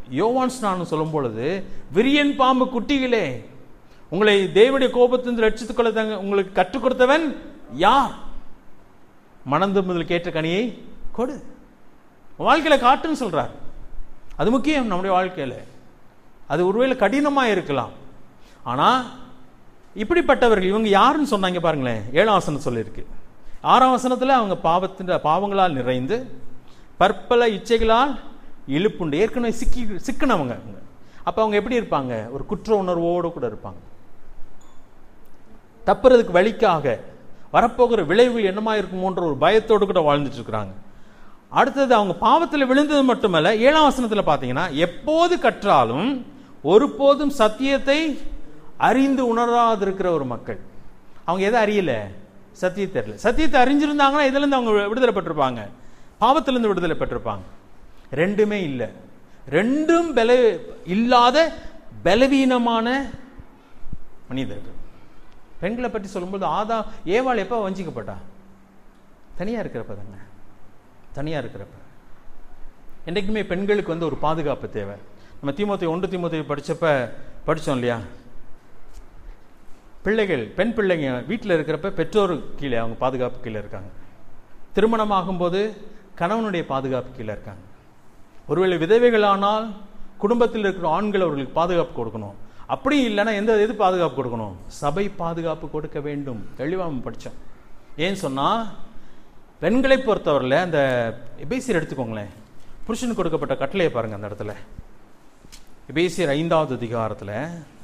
யோவான் ஸ்நானம் சொல்லும் பொழுது விரியன் பாம்பு குட்டிகளே உங்களை தேவனுடைய கோபத்திலிருந்து ரட்சித்துக் கொள்ள தங்க- உங்களுக்கு கற்றுக் கொடுத்தவன் யார் மணந்து முதல் கேட்ட கனியை கொடு உன் வாழ்க்கையில காட்டுன்னு சொல்றார் அது முக்கியம் நம்முடைய வாழ்க்கையில அது ஒருவேளை கடினமா இருக்கலாம் ஆனா இப்படிப்பட்டவர்கள் இவங்க யாருன்னு சொன்னாங்க பாருங்களேன் ஏழாம் வசனம் சொல்லியிருக்கு ஆறாம் வசனத்துல அவங்க பாவத்தின் பாவங்களால் நிறைந்து பற்பல இச்சைகளால் இழுப்புண்டு ஏற்கனவே சிக்கி சிக்கினவங்க அவங்க. அப்ப அவங்க எப்படி இருப்பாங்க ஒரு குற்ற உணர்வோடு கூட இருப்பாங்க தப்புறதுக்கு வழிக்காக வரப்போகிற விளைவுகள் என்னமா இருக்குமோன்ற ஒரு பயத்தோடு கூட வாழ்ந்துட்டு இருக்கிறாங்க அடுத்தது அவங்க பாவத்தில் விழுந்தது மட்டுமல்ல ஏழாம் வசனத்தில் பார்த்தீங்கன்னா எப்போது கற்றாலும் ஒருபோதும் சத்தியத்தை அறிந்து உணராதிருக்கிற ஒரு மக்கள் அவங்க எதை அறியல சத்தியத்தை அறியல சத்தியத்தை அறிஞ்சிருந்தாங்கன்னா இதுலேருந்து அவங்க விடுதலை பெற்றிருப்பாங்க பாவத்திலிருந்து விடுதலை பெற்றிருப்பாங்க ரெண்டுமே இல்லை ரெண்டும் பல இல்லாத பலவீனமான மனிதர்கள் பெண்களை பற்றி சொல்லும்போது ஆதா ஏவாள் எப்போ வஞ்சிக்கப்பட்டா தனியா இருக்கிறப்ப தாங்க தனியா இருக்கிறப்ப என்றைக்குமே பெண்களுக்கு வந்து ஒரு பாதுகாப்பு தேவை நம்ம தீமோத்தை ஒன்று தீமோத்தை படிச்சப்ப படிச்சோம் இல்லையா பிள்ளைகள் பெண் பிள்ளைங்க வீட்டில் இருக்கிறப்ப பெற்றோர் கீழே அவங்க பாதுகாப்பு கீழே இருக்காங்க திருமணம் ஆகும்போது கணவனுடைய பாதுகாப்பு கீழே இருக்காங்க ஒருவேளை விதவைகளானால் குடும்பத்தில் இருக்கிற ஆண்கள் அவர்களுக்கு பாதுகாப்பு கொடுக்கணும் அப்படி இல்லைன்னா எந்த எது பாதுகாப்பு கொடுக்கணும் சபை பாதுகாப்பு கொடுக்க வேண்டும் தெளிவாக நம்ம படித்தோம் ஏன்னு சொன்னால் பெண்களை பொறுத்தவரையில் அந்த எபேசியர் எடுத்துக்கோங்களேன் புருஷனுக்கு கொடுக்கப்பட்ட கட்டளையை பாருங்க அந்த இடத்துல எபேசியர் ஐந்தாவது அதிகாரத்தில்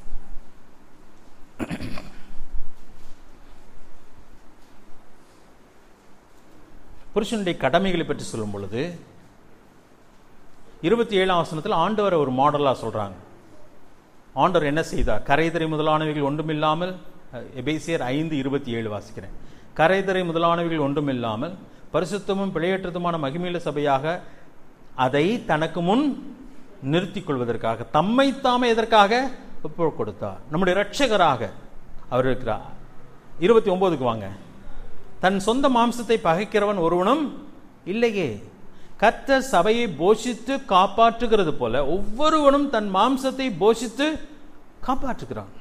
புருஷனுடைய கடமைகளை பற்றி சொல்லும் பொழுது இருபத்தி ஏழாம் வசனத்தில் ஆண்டவரை ஒரு மாடலாக சொல்றாங்க ஆண்டவர் என்ன செய்தார் கரைதரை முதலானவைகள் ஒன்றுமில்லாமல் அஹ், எபேசியர் ஐந்து இருபத்தி ஏழு வாசிக்கிறேன் கரைதரை முதலானவைகள் ஒன்றுமில்லாமல் பரிசுத்தமும் பிழையற்றதுமான மகிமையுள்ள சபையாக அதை தனக்கு முன் நிறுத்திக் கொள்வதற்காக தம்மை தாமே எதற்காக ஒப்பு கொடுத்தார் நம்முடைய இரட்சகராக அவர் இருக்கிறார் இருபத்தி ஒன்பதுக்கு வாங்க தன் சொந்த மாம்சத்தை பகைக்கிறவன் ஒருவனும் இல்லையே கர்த்தர் சபையை போஷித்து காப்பாற்றுகிறது போல ஒவ்வொருவனும் தன் மாம்சத்தை போஷித்து காப்பாற்றுகிறான்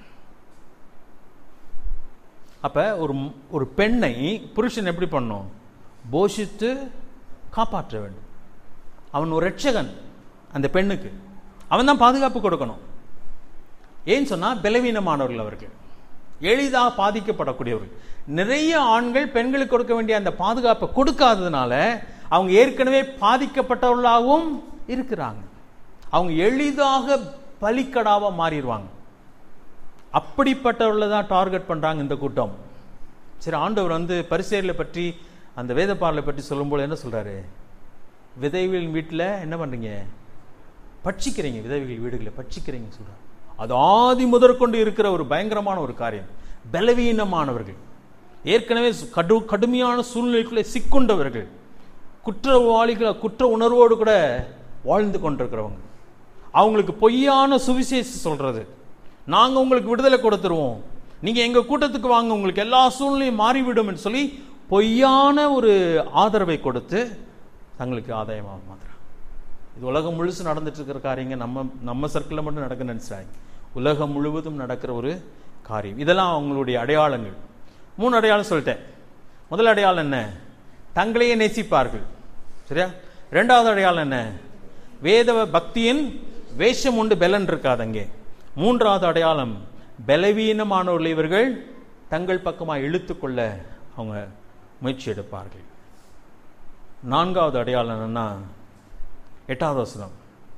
அப்ப ஒரு ஒரு பெண்ணை புருஷன் எப்படி பண்ணும் போஷித்து காப்பாற்ற வேண்டும் அவன் ஒரு ரட்சகன் அந்த பெண்ணுக்கு அவன் தான் பாதுகாப்பு கொடுக்கணும் ஏன்னு சொன்னா பலவீனமானவர்கள் அவர்கள் எளிதாக பாதிக்கப்படக்கூடியவர்கள் நிறைய ஆண்கள் பெண்களுக்கு கொடுக்க வேண்டிய அந்த பாதுகாப்பை கொடுக்காததுனால அவங்க ஏற்கனவே பாதிக்கப்பட்டவர்களாகவும் இருக்கிறாங்க அவங்க எளிதாக பலிக்கடாவா மாறிடுவாங்க அப்படிப்பட்டவர்களை தான் டார்கெட் பண்றாங்க இந்த கூட்டம் சரி ஆண்டவர் வந்து பரிசேரிகளை பற்றி அந்த வேதப்பாரலை பற்றி சொல்லும்போது என்ன சொல்றாரு விதைகளின் வீட்டில் என்ன பண்றீங்க பட்சிக்கிறீங்க விதவைகள் வீடுகளை பட்சிக்கிறீங்க சொல்றாரு அது ஆதி முதற்கொண்டு இருக்கிற ஒரு பயங்கரமான ஒரு காரியம் பலவீனமானவர்கள் ஏற்கனவே சு- கடு கடுமையான சூழ்நிலைக்குள்ளே சிக்கொண்டவர்கள் குற்றவாளிகள் குற்ற உணர்வோடு கூட வாழ்ந்து கொண்டிருக்கிறவங்க அவங்களுக்கு பொய்யான சுவிசேஷம் சொல்றது நாங்க உங்களுக்கு விடுதலை கொடுத்துருவோம் நீங்க எங்க கூட்டத்துக்கு வாங்க உங்களுக்கு எல்லா சூழ்நிலையும் மாறிவிடும் என்று சொல்லி பொய்யான ஒரு ஆதரவை கொடுத்து தங்களுக்கு ஆதாயமாக மாத்திரம் இது உலகம் முழுசு நடந்துட்டு இருக்கிற காரியங்க நம்ம நம்ம சர்க்கிளில் மட்டும் நடக்க நினைச்சாங்க உலகம் முழுவதும் நடக்கிற ஒரு காரியம் இதெல்லாம் அவங்களுடைய அடையாளங்கள் மூணு அடையாளம் சொல்லிட்டேன் முதல் அடையாளம் என்ன தங்களையே நேசிப்பார்கள் சரியா ரெண்டாவது அடையாளம் என்ன வேத பக்தியின் வேஷம் உண்டு பெலன் இருக்காது அங்கே மூன்றாவது அடையாளம் பலவீனமானவர்கள் இவர்கள் தங்கள் பக்கமாக இழுத்துக்கொள்ள அவங்க முயற்சி எடுப்பார்கள் நான்காவது அடையாளம் என்னன்னா எட்டாவது வசனம்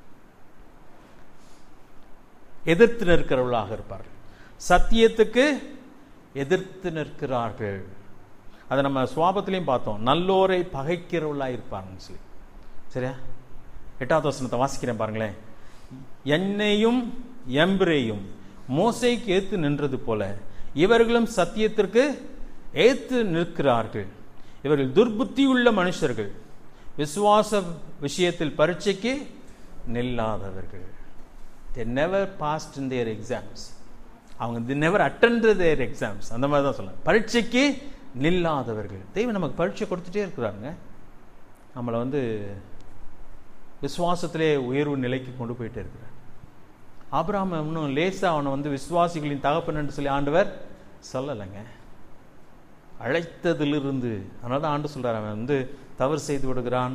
எதிர்த்து நிற்கிறவர்களாக இருப்பார்கள் சத்தியத்துக்கு எதிர்த்து நிற்கிறார்கள் அதை நம்ம சுவாபத்திலையும் பார்த்தோம் நல்லோரை பகைக்கிறவர்களாக இருப்பாருன்னு சொல்லி சரியா எட்டாவது வசனத்தை வாசிக்கிறேன் பாருங்களேன் என்னையும் எம்பிரையும் மோசைக்கு ஏத்து நின்றது போல இவர்களும் சத்தியத்திற்கு ஏத்து நிற்கிறார்கள் இவர்கள் துர்புத்தியுள்ள மனுஷர்கள் விசுவாச விஷயத்தில் பரீட்சைக்கு நில்லாதவர்கள் they never passed in their exams அவங்க they never attend their exams அந்த மாதிரி தான் சொல்லலாம் பரீட்சைக்கு நில்லாதவர்கள் தெய்வம் நமக்கு பரீட்சை கொடுத்துட்டே இருக்கிறாங்க நம்மளை வந்து விசுவாசத்திலே உயர்வு நிலைக்கு கொண்டு போயிட்டே இருக்கிறார் ஆபிரகாம் இன்னும் லேசா அவனை வந்து விசுவாசிகளின் தகப்பன் என்று சொல்லி ஆண்டவர் சொல்லலைங்க அழைத்ததிலிருந்து அதனால தான் ஆண்டு சொல்றார் அவன் வந்து தவறு செய்து விடுகிறான்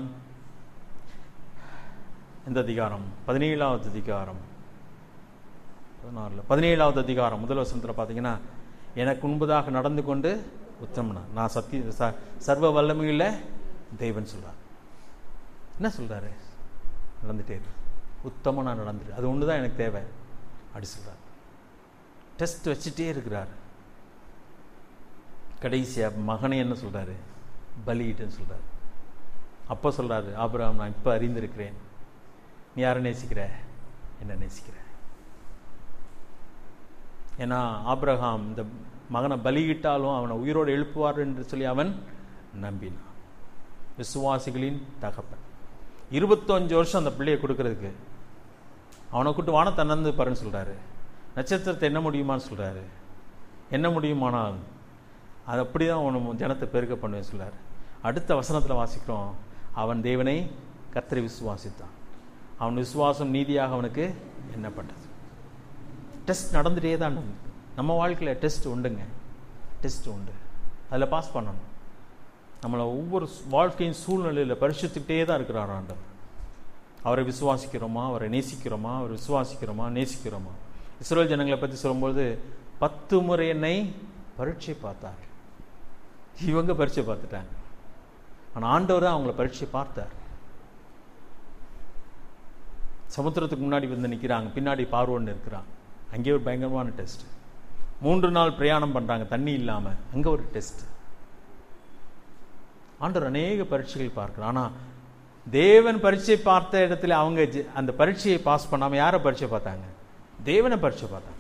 இந்த அதிகாரம் பதினேழாவது அதிகாரம் பதினாறுல பதினேழாவது அதிகாரம் முதல் வசனத்தில் பார்த்தீங்கன்னா எனக்கு முன்பதாக நடந்து கொண்டு உத்தமனா நான் சத்திய ச- சர்வ வல்லமையுள்ள தெய்வன் சொல்றார் என்ன சொல்றாரு நடந்துட்டே இரு உத்தமனா நடந்துரு அது ஒன்று தான் எனக்கு தேவை அப்படி சொல்றார் டெஸ்ட் வச்சுட்டே இருக்கிறார் கடைசியா மகனை என்ன சொல்றாரு பலியிட்டுன்னு சொல்றாரு அப்போ சொல்றாரு ஆபிரகாம் நான் இப்போ அறிந்திருக்கிறேன் நீ யாரை நேசிக்கிற என்ன நேசிக்கிற ஏன்னா ஆபிரகாம் இந்த மகனை பலியிட்டாலும் அவனை உயிரோடு எழுப்புவார் என்று சொல்லி அவன் நம்பினான் விசுவாசிகளின் தகப்பன் இருபத்தஞ்சு வருஷம் அந்த பிள்ளையை கொடுக்கறதுக்கு அவனை கூட்டு வானத்தை நந்து பாருன்னு சொல்றாரு நட்சத்திரத்தை என்ன முடியுமான்னு சொல்றாரு என்ன முடியுமானால் அது அப்படிதான் அவன் ஜனத்தை பெருக்க பண்ணுவேன் சொல்றாரு அடுத்த வசனத்தில் வாசிக்கிறோம் அவன் தேவனை கத்தரை விசுவாசித்தான் அவன் விசுவாசம் நீதியாக அவனுக்கு எண்ணப்பட்டது டெஸ்ட் நடந்துட்டே தான் இருந்தது. நம்ம வாழ்க்கையில் டெஸ்ட் உண்டுங்க டெஸ்ட் உண்டு அதில் பாஸ் பண்ணணும் நம்மளை ஒவ்வொரு சு- வாழ்க்கையின் சூழ்நிலையில் பரிசுத்துக்கிட்டே தான் இருக்கிறார் ஆண்டவர் அவரை விசுவாசிக்கிறோமா அவரை நேசிக்கிறோமா அவரை விசுவாசிக்கிறோமா நேசிக்கிறோமா இஸ்ரேல் ஜனங்களை பற்றி சொல்லும்போது பத்து முறை என்னை பரீட்சை பார்த்தார் இவங்க பரீட்சை பார்த்துட்டாங்க ஆனால் ஆண்டவர் தான் அவங்கள பரீட்சை பார்த்தார் சமுத்திரத்துக்கு முன்னாடி வந்து நிற்கிறாங்க பின்னாடி பார்வோன்னு இருக்கிறான் அங்கே ஒரு பயங்கரமான டெஸ்ட் மூன்று நாள் பிரயாணம் பண்ணுறாங்க தண்ணி இல்லாமல் அங்கே ஒரு டெஸ்ட் ஆண்டவர் அநேக பரீட்சைகள் பார்க்கிறார் ஆனால் தேவன் பரீட்சை பார்த்த இடத்துல அவங்க ஜெ- அந்த பரீட்சையை பாஸ் பண்ணாமல் யாரை பரீட்சை பார்த்தாங்க தேவனை பரீட்சை பார்த்தாங்க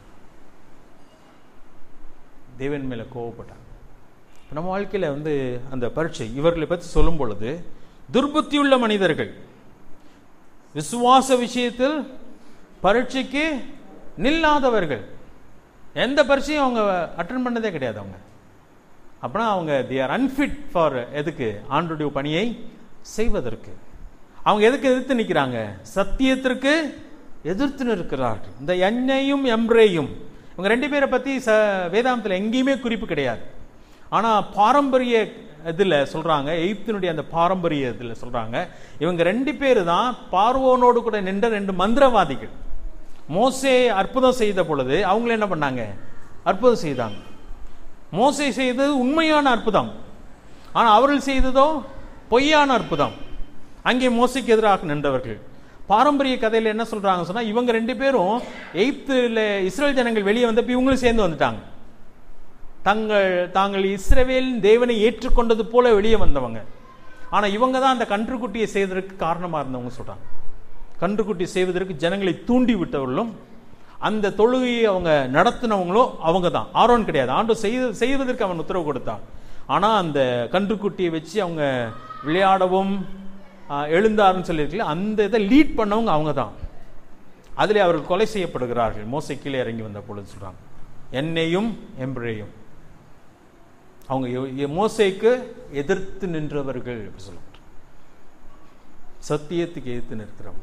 தேவன் மேலே கோவப்பட்டாங்க இப்ப நம்ம வாழ்க்கையில் வந்து அந்த பரீட்சை இவர்களை பற்றி சொல்லும் பொழுது துர்புத்தியுள்ள மனிதர்கள் விசுவாச விஷயத்தில் பரீட்சைக்கு நில்லாதவர்கள் எந்த பரீட்சையும் அவங்க அட்டன் பண்ணதே கிடையாது அவங்க அப்படின்னா அவங்க தி ஆர் அன்ஃபிட் ஃபார் எதுக்கு ஆண்டுடைய பணியை செய்வதற்கு அவங்க எதுக்கு எதிர்த்து நிற்கிறாங்க சத்தியத்திற்கு எதிர்த்து நிற்கிறார்கள் இந்த எண்ணெயும் எம்ரேயும் இவங்க ரெண்டு பேரை பற்றி ச வேதாந்தத்தில் எங்கேயுமே குறிப்பு கிடையாது ஆனால் பாரம்பரிய இதில் சொல்கிறாங்க எய்ப்தினுடைய அந்த பாரம்பரிய இதில் சொல்கிறாங்க இவங்க ரெண்டு பேர் தான் பார்வோனோடு கூட நின்ற ரெண்டு மந்திரவாதிகள் மோசே அற்புதம் செய்த பொழுது அவங்கள என்ன பண்ணாங்க அற்புதம் செய்தாங்க மோசே செய்தது உண்மையான அற்புதம் ஆனால் அவர்கள் செய்ததோ பொய்யான அற்புதம் அங்கே மோசைக்கு எதிராக நின்றவர்கள் பாரம்பரிய கதையில் என்ன சொல்றாங்க சொன்னா இவங்க ரெண்டு பேரும் எய்ப்தில் இஸ்ரேல் ஜனங்கள் வெளியே வந்தப்ப இவங்களும் சேர்ந்து வந்துட்டாங்க தங்கள் தாங்கள் இஸ்ரவேலின் தேவனை ஏற்றுக்கொண்டது போல வெளியே வந்தவங்க ஆனா இவங்க தான் அந்த கன்றுக்குட்டியை செய்வதற்கு காரணமா இருந்தவங்க சொல்றாங்க கன்றுக்குட்டி செய்வதற்கு ஜனங்களை தூண்டி விட்டவர்களும் அந்த தொழுகையை அவங்க நடத்தினவங்களும் அவங்க தான் ஆரோன் கிடையாது ஆண்டு செய்த செய்வதற்கு அவன் உத்தரவு கொடுத்தான் ஆனா அந்த கன்றுக்குட்டியை வச்சு அவங்க விளையாடவும் ஆஹ், எழுந்தாருன்னு சொல்லியிருக்கல அந்த இதை லீட் பண்ணவங்க அவங்க தான் அதிலே அவர்கள் கொலை செய்யப்படுகிறார்கள் மோசை கீழே இறங்கி வந்த பொழுது சொல்றாங்க என்னையும் எம்பிரேயும் அவங்க எ- எ- மோசேக்கு எதிர்த்து நின்றவர்கள் அப்படி சொல்லுவாங்க சத்தியத்துக்கு எதிர்த்து நிற்கிறவங்க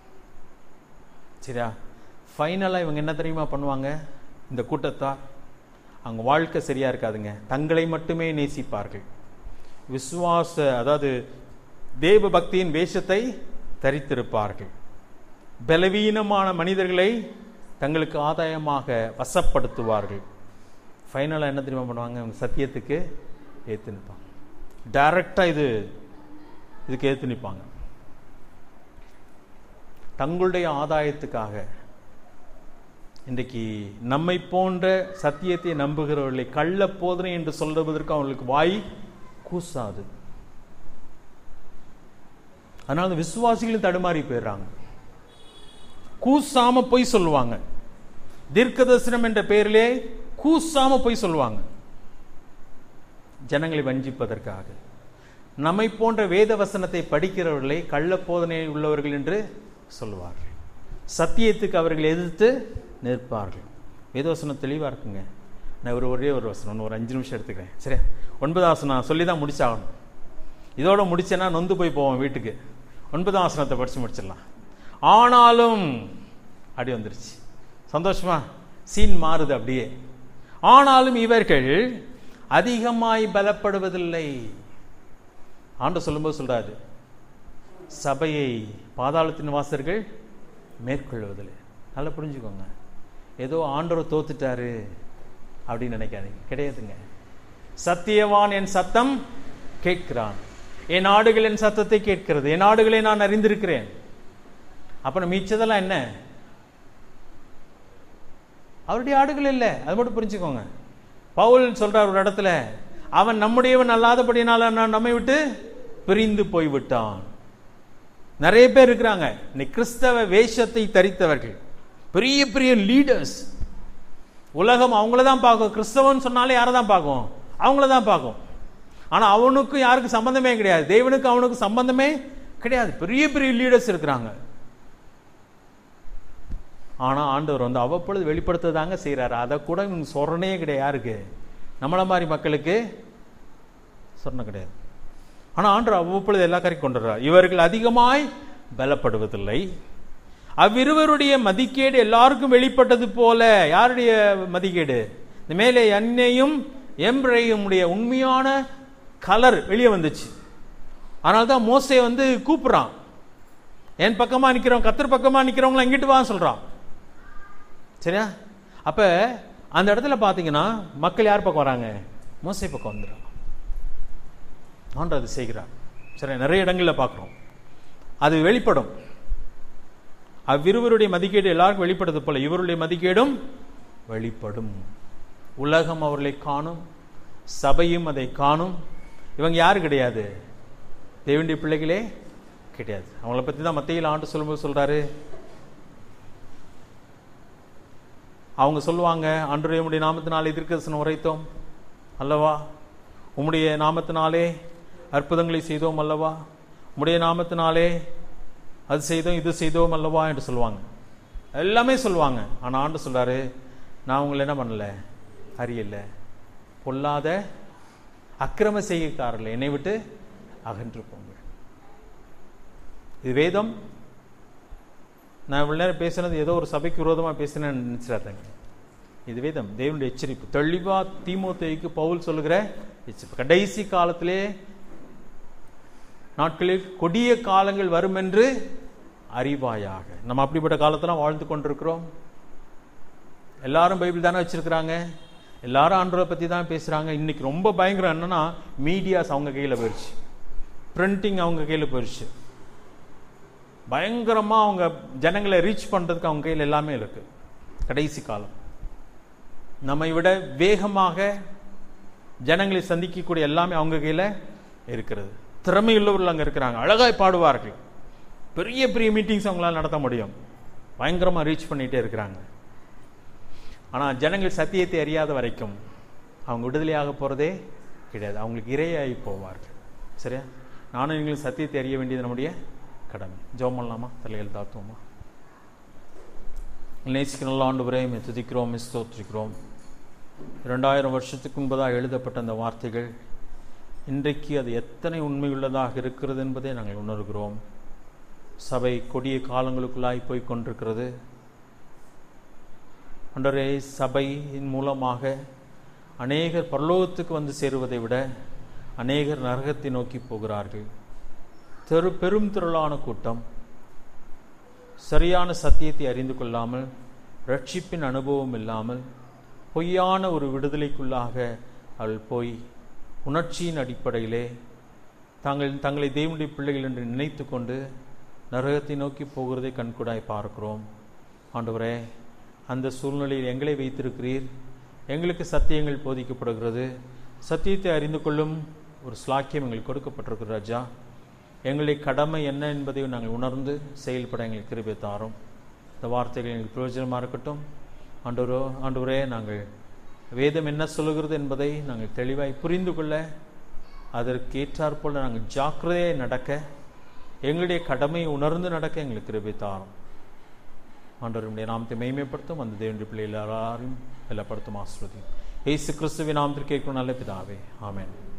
சரியா ஃபைனலாக இவங்க என்ன தெரியுமா பண்ணுவாங்க இந்த கூட்டத்தார் அவங்க வாழ்க்கை சரியா இருக்காதுங்க தங்களை மட்டுமே நேசிப்பார்கள் விசுவாச அதாவது தேவ பக்தியின் வேஷத்தை தரித்திருப்பார்கள் பலவீனமான மனிதர்களை தங்களுக்கு ஆதாயமாக வசப்படுத்துவார்கள் ஃபைனலாக என்ன தெரியுமா பண்ணுவாங்க அவங்க சத்தியத்துக்கு ஏற்று நிற்பாங்க டைரக்டாக இது இதுக்கு ஏற்று நிற்பாங்க தங்களுடைய ஆதாயத்துக்காக இன்றைக்கு நம்மை போன்ற சத்தியத்தை நம்புகிறவர்களை கள்ள போதனை என்று சொல்வதற்கு அவங்களுக்கு வாய் கூசாது அதனால அந்த விசுவாசிகளும் தடுமாறி போயிடுறாங்க கூசாம போய் சொல்லுவாங்க தீர்க்கதரிசனம் என்ற பெயரிலே கூசாம போய் சொல்லுவாங்க ஜனங்களை வஞ்சிப்பதற்காக நம்மை போன்ற வேத வசனத்தை படிக்கிறவர்களை கள்ள போதனை உள்ளவர்கள் என்று சொல்லுவார்கள் சத்தியத்துக்கு அவர்கள் எதிர்த்து நிற்பார்கள் வேத வசனம் தெளிவாக இருக்குங்க நான் ஒரு ஒரே ஒரு வசனம் இன்னும் ஒரு அஞ்சு நிமிஷம் எடுத்துக்கிறேன் சரியா ஒன்பதாம் வசனம் நான் சொல்லி தான் முடிச்சாகணும் இதோட முடிச்சேன்னா நொந்து போய் போவோம் வீட்டுக்கு ஒன்பதாம் வசனத்தை படிச்சு முடிச்சிடலாம் ஆனாலும் அப்படி வந்துருச்சு சந்தோஷமா சீன் மாறுது அப்படியே ஆனாலும் இவர்கள் அதிகமாய் பலப்படுவதில்லை ஆண்டு சொல்லும்போது சொல்றாரு சபையை பாதாளத்தின் வாசர்கள் மேற்கொள்வதில்லை நல்லா புரிஞ்சுக்கோங்க ஏதோ ஆண்டவர் தோத்துட்டாரு அப்படின்னு நினைக்காதீங்க கிடையாதுங்க சத்தியவான் என் சத்தம் கேட்கிறான் என் ஆடுகள் என் சத்தத்தை கேட்கிறது என் ஆடுகளை நான் அறிந்திருக்கிறேன் அப்புறம் மிச்சதெல்லாம் என்ன அவருடைய ஆடுகள் இல்லை அது மட்டும் புரிஞ்சுக்கோங்க பவுல் சொல்றார் ஒரு இடத்துல அவன் நம்முடையவன் அல்லாதபடினால நான் நம்மை விட்டு பிரிந்து போய்விட்டான் நிறைய பேர் இருக்கிறாங்க இன்னைக்கு கிறிஸ்தவ வேஷத்தை தரித்தவர்கள் பெரிய பெரிய லீடர்ஸ் உலகம் அவங்கள தான் பார்க்கும் கிறிஸ்தவன் சொன்னாலே யாரை தான் பார்க்கும் அவங்கள தான் பார்க்கும் ஆனா அவனுக்கும் யாருக்கும் சம்பந்தமே கிடையாது தேவனுக்கு அவனுக்கு சம்பந்தமே கிடையாது பெரிய பெரிய லீடர்ஸ் இருக்கிறாங்க ஆனா ஆண்டவர் வந்து அவ்வப்பொழுது வெளிப்படுத்ததாங்க செய்றாரு அதை கூட இவங்க சொரணே கிடையாது யாருக்கு நம்மள மாதிரி மக்களுக்கு சொன்ன கிடையாது ஆனா ஆண்டவர் அவ்வப்பொழுது எல்லா காரையும் கொண்டு வர்றார் இவர்கள் அதிகமாய் பலப்படுவதில்லை அவ்விருவருடைய மதிக்கேடு எல்லாருக்கும் வெளிப்பட்டது போல யாருடைய மதிக்கேடு இந்த மேலே எண்ணெயும் எம்பிரையும் உடைய உண்மையான கலர் வெளியே வந்துச்சு அதனால தான் மோசே வந்து கூப்பிடுறான் என் பக்கமா நிக்கிறவன் கத்தர் பக்கமா நிக்கிறவங்கள இங்கிட்டு வா சொல்றான் சரியா அப்ப அந்த இடத்துல பாத்தீங்கன்னா மக்கள் யார் பக்கம் வராங்க மோசே பக்கம் வந்துடுறாங்க ஆண்டு அது செய்கிறார் சரி நிறைய இடங்கள்ல பார்க்குறோம் அது வெளிப்படும் அவ்விருவருடைய மதிக்கேடு எல்லாருக்கும் வெளிப்படுறது போல இவருடைய மதிக்கேடும் வெளிப்படும் உலகம் அவர்களை காணும் சபையும் அதை காணும் இவங்க யாரு கிடையாது தேவனுடைய பிள்ளைகளே கிடையாது அவங்கள பத்தி தான் மத்தியில் ஆண்டு சொல்லும்போது சொல்றாரு அவங்க சொல்லுவாங்க அன்றைய உம்முடைய நாமத்தினாலே எதிர்க்கதர்சனம் உரைத்தோம் அல்லவா உம்முடைய நாமத்தினாலே அற்புதங்களை செய்தோம் அல்லவா உம்முடைய நாமத்தினாலே அது செய்தோம் இது செய்தோம் அல்லவா என்று சொல்லுவாங்க எல்லாமே சொல்லுவாங்க ஆனா ஆண்டு சொல்றாரு நான் உங்களை என்ன பண்ணல அறியல பொல்லாத அக்கிரம செய்கைக்காரர்கள் என்னை விட்டு அகன்று போங்க இது வேதம் நான் இவ்வளவு நேரம் பேசுனது ஏதோ ஒரு சபைக்கு விரோதமாக பேசினேன்னு நினைச்சிடாதீங்க இது வேதம் தேவனுடைய எச்சரிப்பு தெளிவா தீமோத்தேயுக்கு பவுல் சொல்லுகிற எச்சரிப்பு கடைசி காலத்திலே நாட்களில் கொடிய காலங்கள் வரும் என்று அறிவாயாக நம்ம அப்படிப்பட்ட காலத்துல வாழ்ந்து கொண்டிருக்கிறோம் எல்லாரும் பைபிள் தானே வச்சிருக்கிறாங்க எல்லாரும் ஆண்டவரை பத்தி தான் பேசுறாங்க இன்னைக்கு ரொம்ப பயங்கரம் என்னன்னா மீடியாஸ் அவங்க கையில போயிடுச்சு பிரிண்டிங் அவங்க கையில போயிடுச்சு பயங்கரமா அவங்க ஜனங்களை ரீச் பண்றதுக்கு அவங்க கையில் எல்லாமே இருக்கு கடைசி காலம் நம்மை விட வேகமாக ஜனங்களை சந்திக்கக்கூடிய எல்லாமே அவங்க கையில இருக்கிறது திறமையுள்ளவர்கள் அங்க இருக்கிறாங்க அழகாய் பாடுவார்கள் பெரிய பெரிய மீட்டிங்ஸ் அவங்களால நடத்த முடியும் பயங்கரமா ரீச் பண்ணிட்டே இருக்கிறாங்க ஆனா ஜனங்கள் சத்தியத்தை அறியாத வரைக்கும் அவங்க விடுதலையாக போறதே கிடையாது அவங்களுக்கு இரையாகி போவார்கள் சரியா நானும் நீங்களும் சத்தியத்தை அறிய வேண்டியது நம்முடைய கடமை ஜெபம் பண்ணலாமா தலைகள் தாத்துவோமா நேசிக்க நல்ல ஆண்டு வரையும் துதிக்கிறோம் ஸ்தோத்திரிக்கிறோம் இரண்டாயிரம் வருஷத்துக்கு முன்பதாக எழுதப்பட்ட அந்த வார்த்தைகள் இன்றைக்கு அது எத்தனை உண்மையுள்ளதாக இருக்கிறது என்பதை நாங்கள் உணர்கிறோம் சபை கொடிய காலங்களுக்குள்ளாய் போய் கொண்டிருக்கிறது அன்றரே சபையின் மூலமாக அநேகர் பரலோகத்துக்கு வந்து சேருவதை விட அநேகர் நரகத்தை நோக்கி போகிறார்கள் தெரு பெரும் திரளான கூட்டம் சரியான சத்தியத்தை அறிந்து கொள்ளாமல் ரட்சிப்பின் அனுபவம் இல்லாமல் பொய்யான ஒரு விடுதலைக்குள்ளாக அவள் போய் உணர்ச்சியின் அடிப்படையிலே தாங்கள் தங்களை தேவனுடைய பிள்ளைகள் என்று நினைத்து கொண்டு நரகத்தை நோக்கி போகிறதை கண்கூடாய் பார்க்கிறோம் ஆண்டவரே அந்த சூழ்நிலையில் எங்களை வைத்திருக்கிறீர் எங்களுக்கு சத்தியங்கள் போதிக்கப்படுகிறது சத்தியத்தை அறிந்து கொள்ளும் ஒரு ஸ்லாக்கியம் எங்களுக்கு கொடுக்கப்பட்டிருக்கு ராஜா எங்களுடைய கடமை என்ன என்பதை நாங்கள் உணர்ந்து செயல்பட எங்களுக்கு கிருபை தாரும் இந்த வார்த்தைகள் எங்களுக்கு பிரயோஜனமாக இருக்கட்டும் ஆண்டவரோ ஆண்டவரே நாங்கள் வேதம் என்ன சொல்லுகிறது என்பதை நாங்கள் தெளிவாய் புரிந்து கொள்ள அதற்கு ஏற்றாற்போல் நாங்கள் ஜாக்கிரதையாக நடக்க எங்களுடைய கடமையை உணர்ந்து நடக்க எங்களுக்கு கிருபை தாரும் ஆண்டவருடைய நாமத்தை மெய்மைப்படுத்தும் அந்த தேவனுடைய பிள்ளை எல்லாரும் பலப்படுத்தும் ஆசிரதியும் ஏசு கிறிஸ்துவின் நாமத்தில் கேட்கும் நல்ல பிதாவே ஆமென்